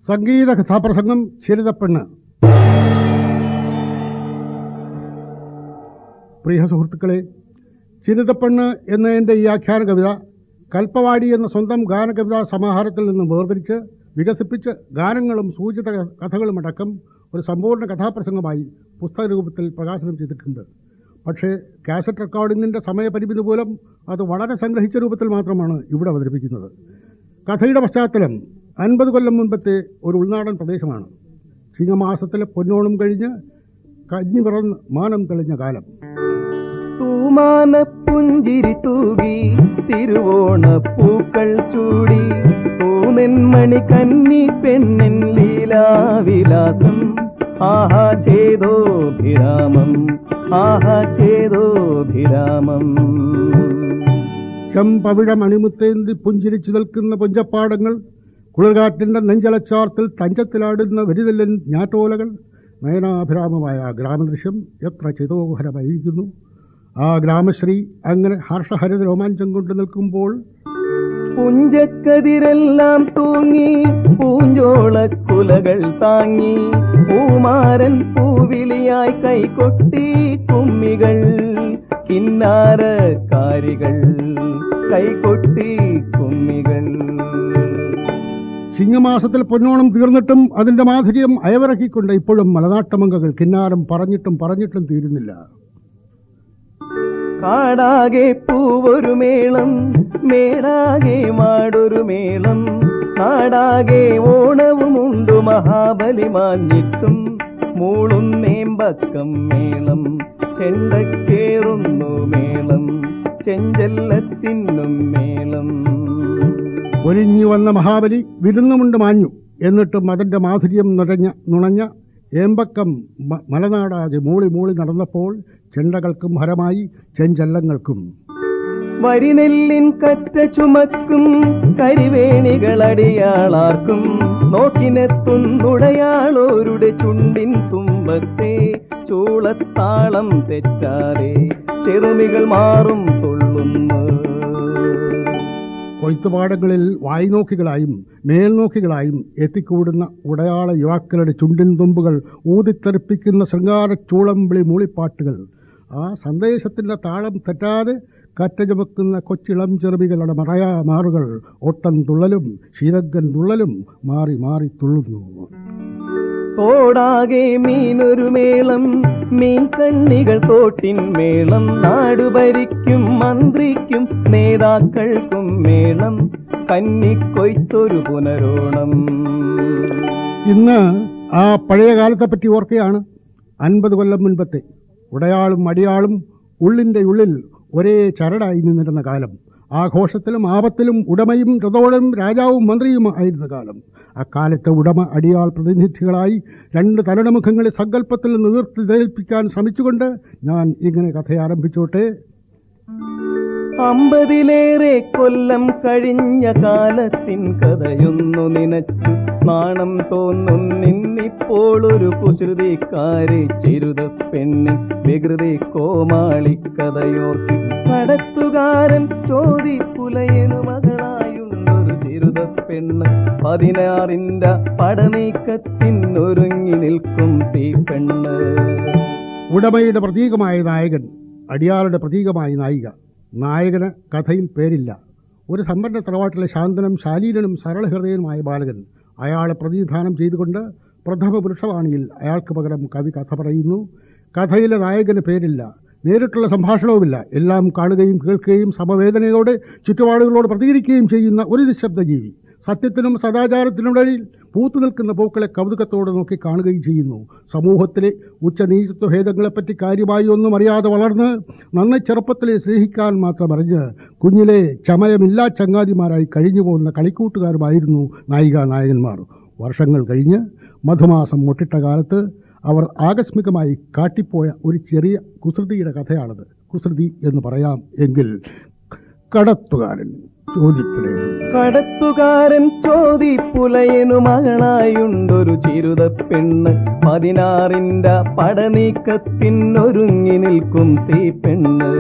സംഗീത കഥാപ്രസംഗം ചിരിതപ്പെണ്ണ് പ്രിയ സുഹൃത്തുക്കളെ ചിരിതപ്പെണ്ണ് എന്ന എൻ്റെ ഈ ആഖ്യാന കവിത കൽപ്പവാടി എന്ന സ്വന്തം ഗാനകവിതാ സമാഹാരത്തിൽ നിന്ന് വേർതിരിച്ച് വികസിപ്പിച്ച് ഗാനങ്ങളും സൂചിത കഥകളുമടക്കം ഒരു സമ്പൂർണ്ണ കഥാപ്രസംഗമായി പുസ്തക രൂപത്തിൽ പ്രകാശനം ചെയ്തിട്ടുണ്ട് പക്ഷേ കാസറ്റ് റെക്കോർഡിങ്ങിൻ്റെ സമയപരിമിതി മൂലം അത് വളരെ സംഗ്രഹിച്ച രൂപത്തിൽ മാത്രമാണ് ഇവിടെ അവതരിപ്പിക്കുന്നത് കഥയുടെ പശ്ചാത്തലം അൻപത് കൊല്ലം മുൻപത്തെ ഒരു ഉൾനാടൻ പ്രദേശമാണ് ചിങ്ങമാസത്തിലെ പൊന്നോണം കഴിഞ്ഞ് കഞ്ഞി പിറന്ന് മാനം തെളിഞ്ഞ കാലം തൂമാന പുഞ്ചിരി തൂകി തിരുവോണ പൂക്കൾ ചൂടി പൂനെന്മണി കന്നി പെണ്ണൻ ലീലാവിലാസം ആഹാ ചേതോഭിരാമം ആഹാ ചേതോഭിരാമം ചെമ്പവിഴ മണിമുത്തേന്തി പുഞ്ചിരിച്ചു നിൽക്കുന്ന പുഞ്ചപ്പാടങ്ങൾ കുളിർകാറ്റിന്റെ നെഞ്ചലച്ചാർത്തിൽ തഞ്ചത്തിലാടുന്ന വരിതല്ലൻ ഞാറ്റോലകൾ നയനാഭിരാമമായ ആ ഗ്രാമദൃശ്യം എത്ര ചിതോഹരമായിരിക്കുന്നു ആ ഗ്രാമശ്രീ അങ്ങനെ ഹർഷഹരിത രോമാഞ്ചം കൊണ്ട് നിൽക്കുമ്പോൾ പുഞ്ചക്കതിരെല്ലാം തൂങ്ങി പൂഞ്ചോളക്കുലകൾ താങ്ങി പൂമാരൻ പൂവിളിയായി കൈകൊട്ടി കുമ്മികൾ കിന്നാരക്കാരികൾ കൈകൊട്ടി കുമ്മികൾ ചിങ്ങമാസത്തിൽ പൊന്നോണം തീർന്നിട്ടും അതിന്റെ മാധുര്യം അയവിറക്കിക്കൊണ്ട് ഇപ്പോഴും മലനാട്ടമംഗകൾ കിന്നാരം പറഞ്ഞിട്ടും പറഞ്ഞിട്ടും തീരുന്നില്ല കാടാകെ പൂവൊരു മേളം മേടാകെ മാടൊരു മേളം നാടാകെ ഓണവുമുണ്ടു മഹാബലി മാഞ്ഞിട്ടും മൂളും നേമ്പക്കം മേളം ചെണ്ടക്കേറുന്നു മേളം ചെഞ്ചെല്ലത്തിന്നും മേളം ഒരിഞ്ഞു വന്ന മഹാബലി വിരുന്നുമുണ്ട് മാഞ്ഞു എന്നിട്ടും അതിന്റെ മാധുര്യം നിറഞ്ഞ നുണഞ്ഞ ഏമ്പക്കം മ- മലനാടാകെ മൂളി മൂളി നടന്നപ്പോൾ ചെണ്ടകൾക്കും ഹരമായി ചെഞ്ചല്ലങ്ങൾക്കും വരിനെല്ലിൻ കറ്റ ചുമക്കും കരിവേണികളടിയാളാർക്കും നോക്കിനെത്തുന്നുടയാളോരുടെ ചുണ്ടിൻ തുമ്പത്തെ ചൂളത്താളം തെറ്റാതെ ചെറുമികൾ മാറും തുള്ളുന്നു കൊയ്ത്തുപാടങ്ങളിൽ വായ്നോക്കികളായും മേൽനോക്കികളായും എത്തിക്കൂടുന്ന ഉടയാള യുവാക്കളുടെ ചുണ്ടിൻ തുമ്പുകൾ ഊതിത്തെറിപ്പിക്കുന്ന ശൃംഗാരച്ചൂളംവിളി മൂളിപ്പാട്ടുകൾ ആ സന്ദേശത്തിന്റെ താളം തെറ്റാതെ കറ്റ ചുമക്കുന്ന കൊച്ചിളം ചെറുമികളുടെ മറയാ മാറുകൾ ഒട്ടം തുള്ളലും ശീതങ്കൻ തുള്ളലും മാറി മാറി തുള്ളുന്നു തോടാകെ മീനൊരു മേളം മീൻ കണ്ണികൾ തോട്ടിൻ മേളം നാടു ഭരിക്കും മന്ത്രിക്കും നേതാക്കൾക്കും മേളം കന്നിക്കൊയ്ത്തൊരു പുനരോണം ഇന്ന് ആ പഴയ കാലത്തെപ്പറ്റി ഓർക്കുകയാണ് അൻപത് കൊല്ലം മുൻപത്തെ ഉടയാളും അടിയാളും ഉള്ളിന്റെ ഉള്ളിൽ ഒരേ ചരടായി നിന്നിരുന്ന കാലം ആഘോഷത്തിലും ആപത്തിലും ഉടമയും രഥോടും രാജാവും മന്ത്രിയും ആയിരുന്ന കാലം അക്കാലത്തെ ഉടമ അടിയാൾ പ്രതിനിധികളായി രണ്ട് തരുണമുഖങ്ങളെ സങ്കല്പത്തിൽ നിർത്തിതേൽപ്പിക്കാൻ ശ്രമിച്ചുകൊണ്ട് ഞാൻ ഇങ്ങനെ കഥ ആരംഭിച്ചോട്ടെ അമ്പതിലേറെ കൊല്ലം കഴിഞ്ഞ കാലത്തിൻ കഥയൊന്നു നിനച്ചു നാണം തോന്നുന്നിന്നിപ്പോൾ ഒരു കുസൃതിക്കാരെ ചെരുത പെണ്ണിൻ വികൃതി കോമാളിക്കഥയോർത്തി കടത്തുകാരൻ ചോദി പുലയനു മകളായുണ്ടൊരു ചെരുത പെണ്ണ് പതിനാറിന്റെ പടനീക്കത്തിനൊരുങ്ങി നിൽക്കും തീ പെണ്ണ് ഉടമയുടെ പ്രതീകമായ നായകൻ അടിയാളുടെ പ്രതീകമായ നായിക നായകന് കഥയിൽ പേരില്ല ഒരു സമ്പന്ന തറവാട്ടിലെ ശാന്തനും ശാലീനനും സരളഹൃദയനുമായ ബാലകൻ അയാളെ പ്രതിനിധാനം ചെയ്തുകൊണ്ട് പ്രഥമ പുരുഷവാണിയിൽ അയാൾക്ക് പകരം കവി കഥ പറയുന്നു കഥയിലെ നായകന് പേരില്ല നേരിട്ടുള്ള സംഭാഷണവുമില്ല എല്ലാം കാണുകയും കേൾക്കുകയും സമവേദനയോടെ ചുറ്റുപാടുകളോട് പ്രതികരിക്കുകയും ചെയ്യുന്ന ഒരു നിശബ്ദ ജീവി സത്യത്തിനും സദാചാരത്തിനുമിടയിൽ പൂത്തു നിൽക്കുന്ന പൂക്കളെ കൗതുകത്തോടെ നോക്കി കാണുകയും ചെയ്യുന്നു സമൂഹത്തിലെ ഉച്ചനീചത്വ ഭേദങ്ങളെപ്പറ്റി കാര്യമായി ഒന്നും അറിയാതെ വളർന്ന് നന്ന ചെറുപ്പത്തിലെ സ്നേഹിക്കാൻ മാത്രം അറിഞ്ഞ് കുഞ്ഞിലെ ചമയമില്ലാ ചങ്ങാതിമാരായി കഴിഞ്ഞു പോകുന്ന കളിക്കൂട്ടുകാരുമായിരുന്നു നായിക നായകന്മാർ വർഷങ്ങൾ കഴിഞ്ഞ് മധുമാസം മുട്ടിട്ട കാലത്ത് അവർ ആകസ്മികമായി കാട്ടിപ്പോയ ഒരു ചെറിയ കുസൃതിയുടെ കഥയാണത് കുസൃതി എന്ന് പറയാം എങ്കിൽ കടത്തുകാരൻ ചോദിപ്പിടേ കടത്തുകാരൻ ചോദി പുലയനു മകളായുണ്ടൊരു ചിരുത പെണ്ണ് പതിനാറിന്റെ പടനീക്കത്തിനൊരുങ്ങി നിൽക്കും തീ പെണ്ണ്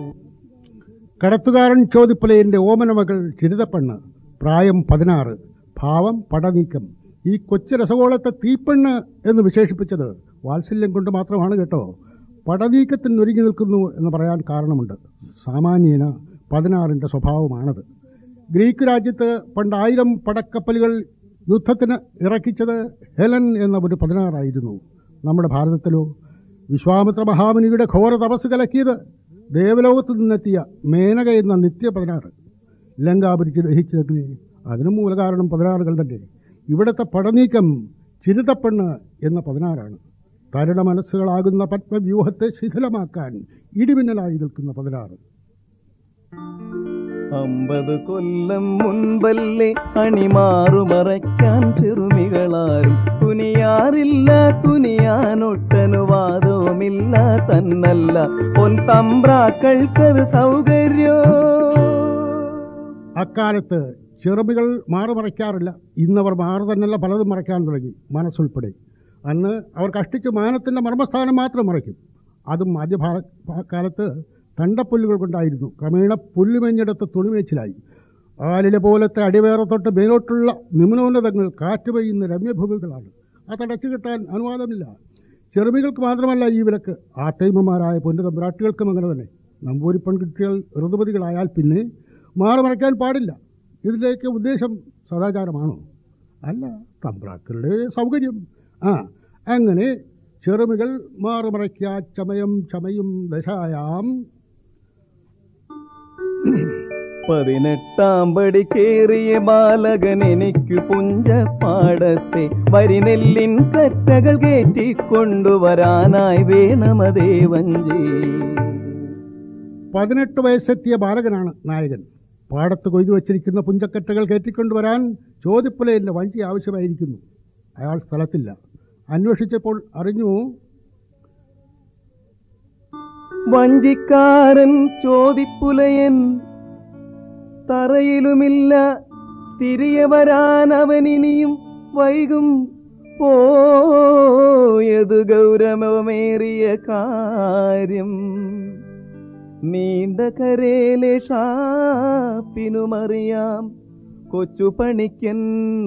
കടത്തുകാരൻ ചോദിപ്പലയന്റെ ഓമന മകൾ ചിരിതപ്പെണ്ണ് പ്രായം പതിനാറ് ഭാവം പടനീക്കം ഈ കൊച്ചു രസഗോളത്തെ തീപ്പെണ്ണ് എന്ന് വിശേഷിപ്പിച്ചത് വാത്സല്യം കൊണ്ട് മാത്രമാണ് കേട്ടോ പടനീക്കത്തിന് ഒരുങ്ങി നിൽക്കുന്നു എന്ന് പറയാൻ കാരണമുണ്ട് സാമാന്യേന പതിനാറിൻ്റെ സ്വഭാവമാണത് ഗ്രീക്ക് രാജ്യത്ത് പണ്ട് ആയിരം പടക്കപ്പലുകൾ യുദ്ധത്തിന് ഇറക്കിച്ചത് ഹെലൻ എന്ന ഒരു പതിനാറായിരുന്നു നമ്മുടെ ഭാരതത്തിലോ വിശ്വാമിത്ര മഹാമുനിയുടെ ഘോര തപസ് കലക്കിയത് ദേവലോകത്ത് നിന്നെത്തിയ മേനക എന്ന നിത്യ പതിനാറ് ലങ്കാപുരിച്ച് ദഹിച്ചതിന് അതിനും മൂലകാരണം പതിനാറുകൾ തന്നെ ഇവിടുത്തെ പടനീക്കം ചിരുതപ്പെണ്ണ് എന്ന പതിനാറാണ് തരുണ മനസ്സുകളാകുന്ന പത്മവ്യൂഹത്തെ ശിഥിലമാക്കാൻ ഇടിമിന്നലായി നിൽക്കുന്ന പതിനാറ് അമ്പത് കൊല്ലം മുൻപല്ലേ അണിമാറുമറയ്ക്കാൻ ചെറുമികളാരും തുനിയാറില്ല തുനിയാനൊട്ടനുവാദവുമില്ല തന്നല്ല പൊൻ തമ്പ്രാക്കൾക്കത് സൗകര്യോ അക്കാലത്ത് ചെറുമികൾ മാറു മറയ്ക്കാറില്ല ഇന്നവർ മാറു തന്നെയല്ല പലതും മറയ്ക്കാൻ തുടങ്ങി മനസ്സുൾപ്പെടെ അന്ന് അവർ കഷ്ടിച്ച് മാനത്തിൻ്റെ മർമ്മസ്ഥാനം മാത്രം മറയ്ക്കും അതും ആദ്യ കാലത്ത് തണ്ടപ്പുല്ലുകൾ കൊണ്ടായിരുന്നു ക്രമേണ പുല്ലുമെഞ്ഞെടുത്ത് തുണിമേച്ചിലായി ആലിലെ പോലത്തെ അടിവേറെ തൊട്ട് മേലോട്ടുള്ള നിമ്നോന്നതങ്ങൾ കാറ്റ് പെയ്യുന്ന രമ്യഭൂമികളാണ് അതടച്ചു കിട്ടാൻ അനുവാദമില്ല ചെറുമികൾക്ക് മാത്രമല്ല ഈ വിലക്ക് ആത്തൈമമാരായ പൊന്നു തമ്പ്രാട്ടികൾക്കും അങ്ങനെ തന്നെ നമ്പൂരി പെൺകുട്ടികൾ ഋതുപതികളായാൽ പിന്നെ മാറി മറയ്ക്കാൻ പാടില്ല ഇതിലേക്ക് ഉദ്ദേശം സദാചാരമാണോ അല്ല തമ്പ്രാക്കളുടെ സൗകര്യം ആ അങ്ങനെ ചെറുമികൾ മാറുമറയ്ക്കാ ചമയം ചമയും ദശായാം പതിനെട്ടാം പടി കേറിയ ബാലകൻ എനിക്ക് പുഞ്ചപ്പാടത്തെ വരിനെല്ലിൻ കറ്റകൾ കയറ്റിക്കൊണ്ടുവരാനായി വേണമതേ വഞ്ചി പതിനെട്ട് വയസ്സെത്തിയ ബാലകനാണ് നായകൻ പാടത്ത് കൊയ്തു വച്ചിരിക്കുന്ന പുഞ്ചക്കറ്റകൾ കയറ്റിക്കൊണ്ടുവരാൻ ചോദിപ്പുലയിൻ്റെ വഞ്ചി ആവശ്യമായിരിക്കുന്നു അയാൾ സ്ഥലത്തില്ല അന്വേഷിച്ചപ്പോൾ അറിഞ്ഞു വഞ്ചിക്കാരൻ ചോദിപ്പുലയൻ തറയിലുമില്ല തിരികെ വരാൻ അവനിനിയും വൈകും പോയത് ഗൗരവമേറിയ കാര്യം നീണ്ട കരേലെ ഷാപ്പിനുമറിയാം കൊച്ചു പണിക്കൻ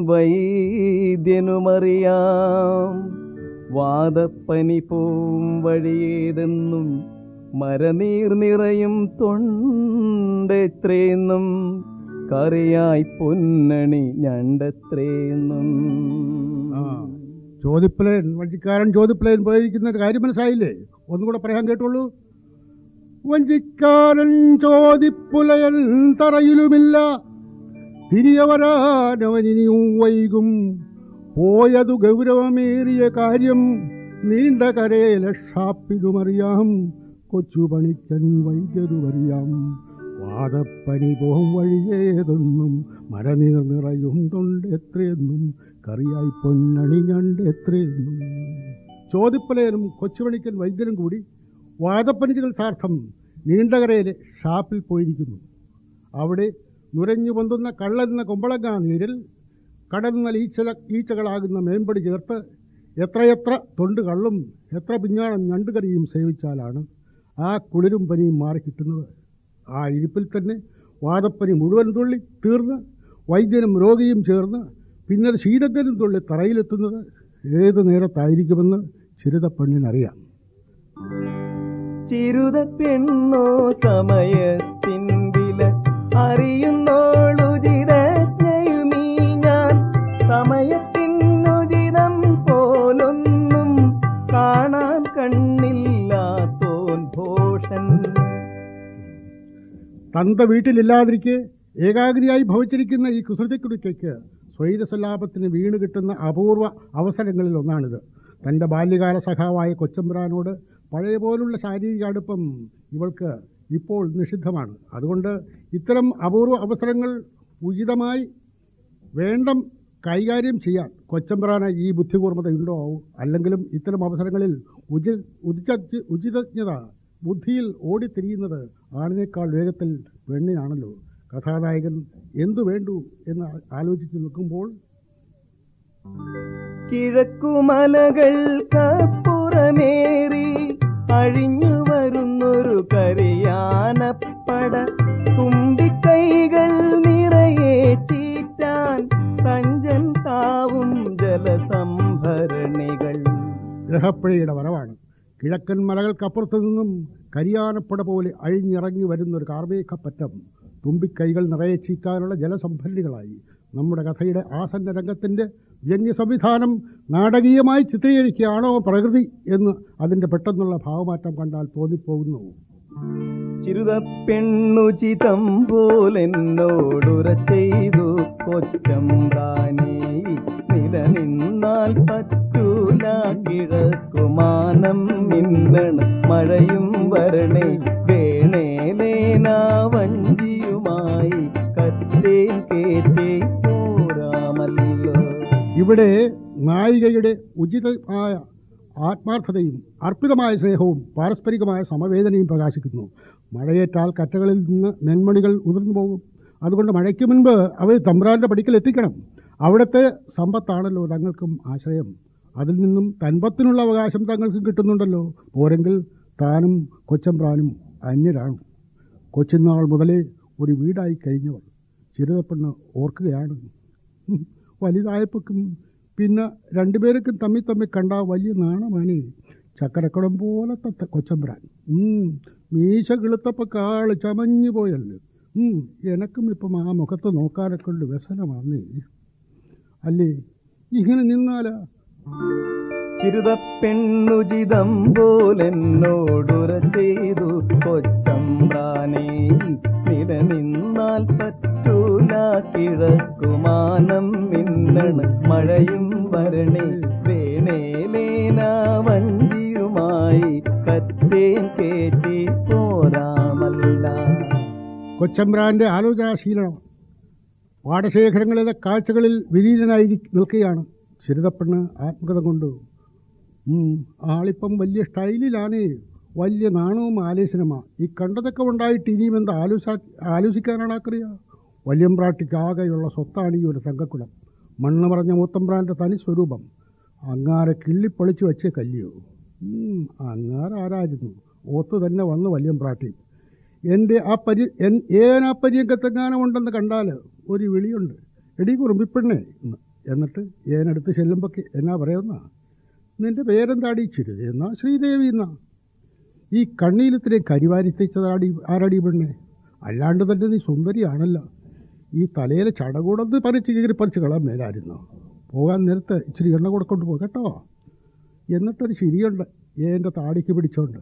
വൈദ്യനുമറിയാം വാദപ്പനി പോവും വഴിയേതെന്നും മരനീർ നിറയും തൊണ്ടെത്രയെന്നും കറിയായി പൊന്നണി ഞണ്ടെത്രയെന്നും ആ ചോദിപ്പുലയൻ വഞ്ചിക്കാരൻ ചോദിപ്പുലയൻ പോയിരിക്കുന്ന കാര്യം മനസ്സിലായില്ലേ ഒന്നും കൂടെ പറയാൻ കേട്ടുള്ളൂ വഞ്ചിക്കാരൻ ചോദിപ്പുലയൻ തറയിലുമില്ല തിരികെ വരാനവനിനിയും വൈകും പോയതു ഗൗരവമേറിയ കാര്യം നീണ്ട കരയിലെ ഷാപ്പിലുമറിയാം കൊച്ചു പണിക്കൻ വൈദ്യരുമറിയാം വാദപ്പനി പോം വഴിയേതൊന്നും മരനീർ നിറയും തൊണ്ടെത്രയെന്നും കറിയായി പൊന്നണി ഞണ്ട് എത്രയെന്നും ചോദിപ്പലയനും കൊച്ചുപണിക്കൻ വൈദ്യനും കൂടി വാദപ്പനി ചികിത്സാർത്ഥം നീണ്ടകരയിലെ ഷാപ്പിൽ പോയിരിക്കുന്നു അവിടെ നുരഞ്ഞു പൊന്തുന്ന കള്ളെന്ന കുമ്പളങ്ങാ നീരിൽ കടന്ന ഈച്ചല ഈച്ചകളാകുന്ന മേമ്പടി ചേർത്ത് എത്രയെത്ര തൊണ്ട് കള്ളും എത്ര പിഞ്ഞാണം ഞണ്ടുകറിയും സേവിച്ചാലാണ് ആ കുളിരും പനിയും മാറിക്കിട്ടുന്നത് ആ ഇരിപ്പിൽ തന്നെ വാദപ്പനി മുഴുവൻ തുള്ളി തീർന്ന് വൈദ്യനും രോഗിയും ചേർന്ന് പിന്നീട് ശീതക്കനും തുള്ളി തറയിലെത്തുന്നത് ഏത് നേരത്തായിരിക്കുമെന്ന് ചിരുതപ്പെണ്ണിനറിയാം ചിരുത പെണ്ണോ സമയത്തിൻ വില അറിയുന്നോളുചിരജ്ഞയുമീ ഞാൻ സമയത്തിനുചിതം പോലൊന്നും കാണാൻ കണ്ണില്ലാത്തോൻ ഭോഷൻ തന്ത വീട്ടിലില്ലാതിരിക്കെ ഏകാഗ്രിയായി ഭവിച്ചിരിക്കുന്ന ഈ കുസൃതിക്കുടിക്കയ്ക്ക് സ്വൈരസല്ലാപത്തിന് വീണ് കിട്ടുന്ന അപൂർവ അവസരങ്ങളിൽ ഒന്നാണിത് തൻ്റെ ബാല്യകാല സഖാവായ കൊച്ചമ്പ്രാനോട് പഴയ പോലുള്ള ശാരീരിക അടുപ്പം ഇവൾക്ക് ഇപ്പോൾ നിഷിദ്ധമാണ് അതുകൊണ്ട് ഇത്തരം അപൂർവ അവസരങ്ങൾ ഉചിതമായി വേണ്ടം കൈകാര്യം ചെയ്യാൻ കൊച്ചമ്പ്രാന് ഈ ബുദ്ധികൂർമ്മതയുണ്ടോ അല്ലെങ്കിലും ഇത്തരം അവസരങ്ങളിൽ ഉചി ഉചിത ഉചിതജ്ഞത ബുദ്ധിയിൽ ഓടിത്തിരിയുന്നത് ആണിനേക്കാൾ വേഗത്തിൽ പെണ്ണിനാണല്ലോ കഥാനായകൻ എന്തു വേണ്ടു എന്ന് ആലോചിച്ച് നിൽക്കുമ്പോൾ കിഴക്കുമലകൾക്കപ്പുറമേറി അഴിഞ്ഞു വരുന്നൊരു കരിയാനപ്പട തുമ്പിക്കൈകൾ നിറയെ ചീറ്റാൻ തഞ്ചൻ താവും ജലസംഭരണികൾ ഗ്രഹപ്പുഴയുടെ വരവാണ് കിഴക്കൻ മലകൾക്കപ്പുറത്തു നിന്നും കരിയാനപ്പട പോലെ അഴിഞ്ഞിറങ്ങി വരുന്ന ഒരു കാർമേഘപ്പറ്റം തുമ്പിക്കൈകൾ നിറയെ ചീക്കാനുള്ള ജലസംഭരണികളായി നമ്മുടെ കഥയുടെ ആസന്ന രംഗത്തിൻ്റെ വ്യംഗ്യ സംവിധാനം നാടകീയമായി ചിത്രീകരിക്കുകയാണോ പ്രകൃതി എന്ന് അതിൻ്റെ പെട്ടെന്നുള്ള ഭാവമാറ്റം കണ്ടാൽ തോന്നിപ്പോകുന്നു ചിരുതപ്പെണ്ണുചിതം പോലെന്നോടുര ചെയ്തു കൊച്ചം താനേ നിലനിന്നാൽ പറ്റൂല കിഴക്കുമാനം മിന്നണ മഴയും വരണേ വേണേലേനാ വഞ്ചിയുമായി കത്തേൻ കേറ്റേ പോരാമല്ലോ ഇവിടെ നായികയുടെ ഉചിതമായ ആത്മാർത്ഥതയും അർപ്പിതമായ സ്നേഹവും പാരസ്പരികമായ സമവേദനയും പ്രകാശിക്കുന്നു മഴയേറ്റാൽ കറ്റകളിൽ നിന്ന് നെന്മണികൾ ഉതിർന്നു പോകും അതുകൊണ്ട് മഴയ്ക്ക് മുൻപ് അവർ തമ്പ്രാന്റെ പടിക്കൽ എത്തിക്കണം അവിടുത്തെ സമ്പത്താണല്ലോ തങ്ങൾക്കും ആശ്രയം അതിൽ നിന്നും തൻപത്തിനുള്ള അവകാശം തങ്ങൾക്കും കിട്ടുന്നുണ്ടല്ലോ പോരെങ്കിൽ താനും കൊച്ചമ്പ്രാനും അന്യരാണ് കൊച്ചുനാൾ മുതലേ ഒരു വീടായി കഴിഞ്ഞവർ ചിരുതപ്പെണ്ണ് ഓർക്കുകയാണ് ഉം, വലുതായപ്പോക്കും പിന്നെ രണ്ടുപേർക്കും തമ്മിൽ തമ്മിൽ കണ്ട വലിയ നാണമാണ് ചക്കരക്കുടം പോലത്തെ ത- കൊച്ചമ്പ്രാൻ ഉം, മീശ കിളുത്തപ്പോൾ കാള് ചമഞ്ഞു പോയല്ലോ ഉം, എനക്കും ഇപ്പം ആ മുഖത്ത് നോക്കാനൊക്കെ ഉണ്ട് വ്യസനമാണ് അല്ലേ ഇങ്ങനെ നിന്നാലാ ചിരുതപ്പെണ്ണുചിതം പോലെന്നോടുര ചെയ്തു കൊച്ചമ്പ്രാനേ നിലനിന്നാൽ പറ്റൂല കിഴക്കുമാനം മിന്നണ മഴയും വരണേ വേണേലേന വഞ്ചിയുമായി കത്തേൻ കേറ്റി പോരാമല്ല കൊച്ചമ്പ്രാൻ്റെ ആലോചനാശീലം പാടശേഖരങ്ങളിലെ കാഴ്ചകളിൽ വിലീനനായി നിൽക്കുകയാണ് ചിരുതപ്പെണ്ണ് ആത്മകഥ കൊണ്ട് ഉം, ആളിപ്പം വലിയ സ്റ്റൈലിലാണ് വലിയ നാണവും ആലേശനമാണ് ഈ കണ്ടതൊക്കെ ഉണ്ടായിട്ട് ഇനിയും എന്താ ആലോചിച്ചാ ആലോചിക്കാനാണ് ആക്രിയ വല്യമ്പ്രാട്ടിക്കാകെയുള്ള സ്വത്താണ് ഈ ഒരു തങ്കക്കുടം മണ്ണ് പറഞ്ഞ മൂത്തമ്പ്രാൻ്റെ തനി സ്വരൂപം അങ്ങാരെ കിള്ളിപ്പൊളിച്ച് വെച്ച കല്ലിയോ ഉം, അങ്ങാരാരായിരുന്നു ഓത്ത് തന്നെ വന്ന് വല്യമ്പ്രാട്ടി എൻ്റെ ആ പരി എൻ ഏൻ ആ പര്യങ്കത്തെങ്ങാനം ഉണ്ടെന്ന് കണ്ടാൽ ഒരു വിളിയുണ്ട് എടി കുറുമ്പിപ്പെണ്ണേ എന്ന് എന്നിട്ട് ഏനടുത്ത് ചെല്ലുമ്പോൾ എന്നാ പറയുന്ന നിന്റെ പേരെന്താടി ചിരുത് എന്നാ ശ്രീദേവി എന്നാ ഈ കണ്ണീലത്തിനെ കരിവാരിത്തിച്ചതാടി ആരാടി പെണ്ണെ അല്ലാണ്ട് തന്നെ നീ സുന്ദരിയാണല്ലോ ഈ തലയിലെ ചടകൂടന്ന് പറിച്ച് കീറി പറിച്ച് കളാൻ മേലായിരുന്നു പോകാൻ നേരത്തെ ഇച്ചിരി എണ്ണ കൊടുക്കൊണ്ട് പോ കേട്ടോ എന്നിട്ടൊരു ശരിയുണ്ട് എൻ്റെ താടിക്ക് പിടിച്ചോണ്ട്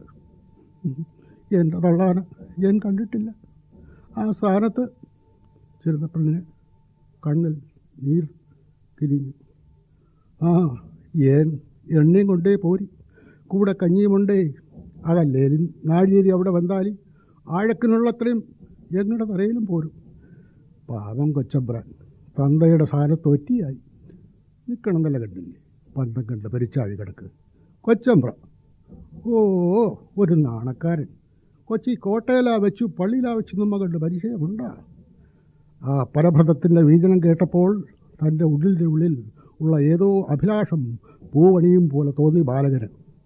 എൻ്റെ തള്ളാന ഞാൻ കണ്ടിട്ടില്ല ആ സ്ഥാനത്ത് ചെറുതപ്പെണ്ണിന് കണ്ണിൽ നീർ തിരിഞ്ഞു ആ ഏൻ എണ്ണയും കൊണ്ടേ പോരി കൂടെ കഞ്ഞിയുമുണ്ടേ അതല്ലേ നാഴിയേരി അവിടെ വന്നാലി ആഴക്കിനുള്ളത്രയും എങ്ങടെ തറയിലും പോരും പാവം കൊച്ചമ്പ്രാൻ തന്തയുടെ സ്ഥാനത്ത് ഒറ്റിയായി നിൽക്കണം നല്ല കണ്ടില്ലേ പന്തം കണ്ട് പെരിച്ചാഴി കിടക്ക് കൊച്ചമ്പ്ര ഓ ഒരു നാണക്കാരൻ കൊച്ചി കോട്ടയിലാ വെച്ചു പള്ളിയിലാ വെച്ചു നമ്മ കണ്ട് പരിചയമുണ്ടാ ആ പരഭൃതത്തിൻ്റെ വീജനം കേട്ടപ്പോൾ തൻ്റെ ഉള്ളിൻ്റെ ഉള്ളിൽ ഉള്ള ഏതോ അഭിലാഷം പൂവണിയും പോലെ തോന്നി ബാലകന്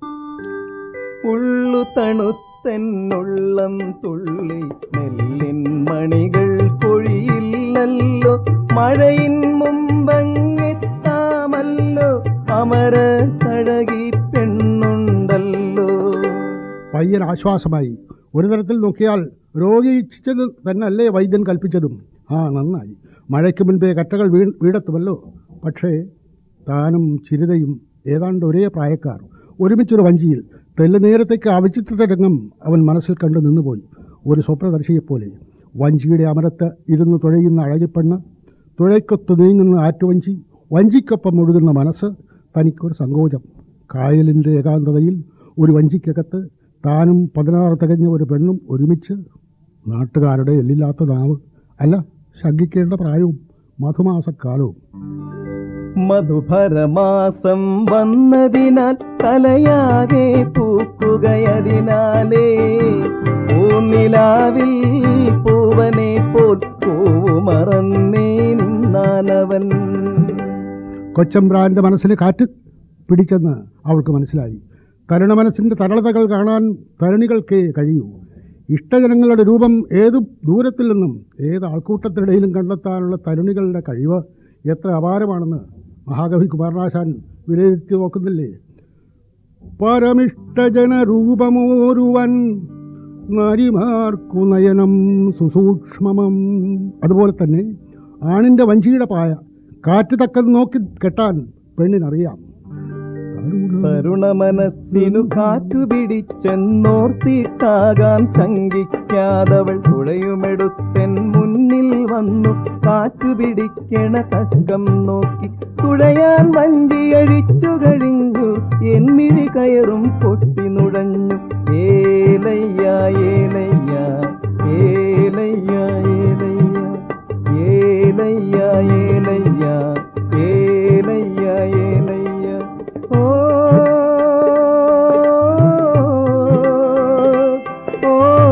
ഉള്ളു തണുത്തെന്നുള്ളം തുള്ളി നെല്ലിൻ മണികൾ കൊഴിയില്ലല്ലോ മഴയിൻ മുമ്പങ്ങെത്താമല്ലോ അമര തഴകി പെണ്ണുണ്ടല്ലോ പയ്യൻ ആശ്വാസമായി ഒരു തരത്തിൽ നോക്കിയാൽ രോഗി ഇച്ഛിച്ചത് തന്നല്ലേ വൈദ്യൻ കൽപ്പിച്ചതും ആ നന്നായി മഴയ്ക്ക് മുൻപേ കറ്റകൾ വീ വീടെത്തുമല്ലോ പക്ഷേ താനും ചിരിതയും ഏതാണ്ട് ഒരേ പ്രായക്കാർ ഒരുമിച്ചൊരു വഞ്ചിയിൽ തെല്ല് നേരത്തേക്ക് അവിചിത്ര രംഗം അവൻ മനസ്സിൽ കണ്ടു നിന്നുപോയി ഒരു സ്വപ്നദർശിയെപ്പോലെ വഞ്ചിയുടെ അമരത്ത് ഇരുന്ന് തുഴയുന്ന അഴകിപ്പെണ്ണ് തുഴയ്ക്കൊത്ത് നീങ്ങുന്ന ആറ്റുവഞ്ചി വഞ്ചിക്കൊപ്പം ഒഴുകുന്ന മനസ്സ് തനിക്കൊരു സങ്കോചം കായലിൻ്റെ ഏകാന്തതയിൽ ഒരു വഞ്ചിക്കകത്ത് താനും പതിനാറ് തികഞ്ഞ ഒരു പെണ്ണും ഒരുമിച്ച് നാട്ടുകാരുടെ എല്ലില്ലാത്ത നാവ് അല്ല ശങ്കിക്കേണ്ട പ്രായവും മധുമാസക്കാലവും മധുഭരമാസം വന്നതിനാൽ തലയാകെ പൂക്കുകയതിനാലേ പൂനിലാവിൽ പൂവനെ പോൽ പൂവുമറന്നേ നിന്നാനവൻ കൊച്ചമ്പ്രാൻ്റെ മനസ്സിൽ കാറ്റ് പിടിച്ചെന്ന് അവൾക്ക് മനസ്സിലായി തരുണ മനസ്സിൻ്റെ തരളതകൾ കാണാൻ തരുണികൾക്കേ കഴിയൂ ഇഷ്ടജനങ്ങളുടെ രൂപം ഏതു ദൂരത്തിൽ നിന്നും ഏത് ആൾക്കൂട്ടത്തിനിടയിലും കണ്ടെത്താനുള്ള തരുണികളുടെ കഴിവ് എത്ര അപാരമാണെന്ന് മഹാകവി കുമാരനാശാൻ വിലയിരുത്തി നോക്കുന്നില്ലേ പരമിഷ്ടജനരൂപമോരുവൻ നാരിമാർക്കു നയനം സുസൂക്ഷ്മമം അതുപോലെ തന്നെ ആണിന്റെ വഞ്ചിയുടെ പായ കാറ്റ് തക്കം നോക്കി കെട്ടാൻ പെണ്ണിനറിയാം തരുണ മനസ്സിനു കാറ്റു പിടിച്ചെന്നോർത്തിട്ടാകാൻ ശങ്കിക്കാതവൾ തുഴയുമെടുത്തെൻ മുന്നിൽ വന്നു കാറ്റു പിടിക്കണ തക്കം നോക്കി തുഴയാൻ വണ്ടി അഴിച്ചു കഴിഞ്ഞു എന്നിഴി കയറും പൊട്ടി നുഴഞ്ഞു ഏലയ്യ ഏലയ്യ ഏലയ്യ ഏലയ്യ ഏലയ്യ ഏലയ്യ ഏലയ്യ ഏലയ്യ ഓ ഓ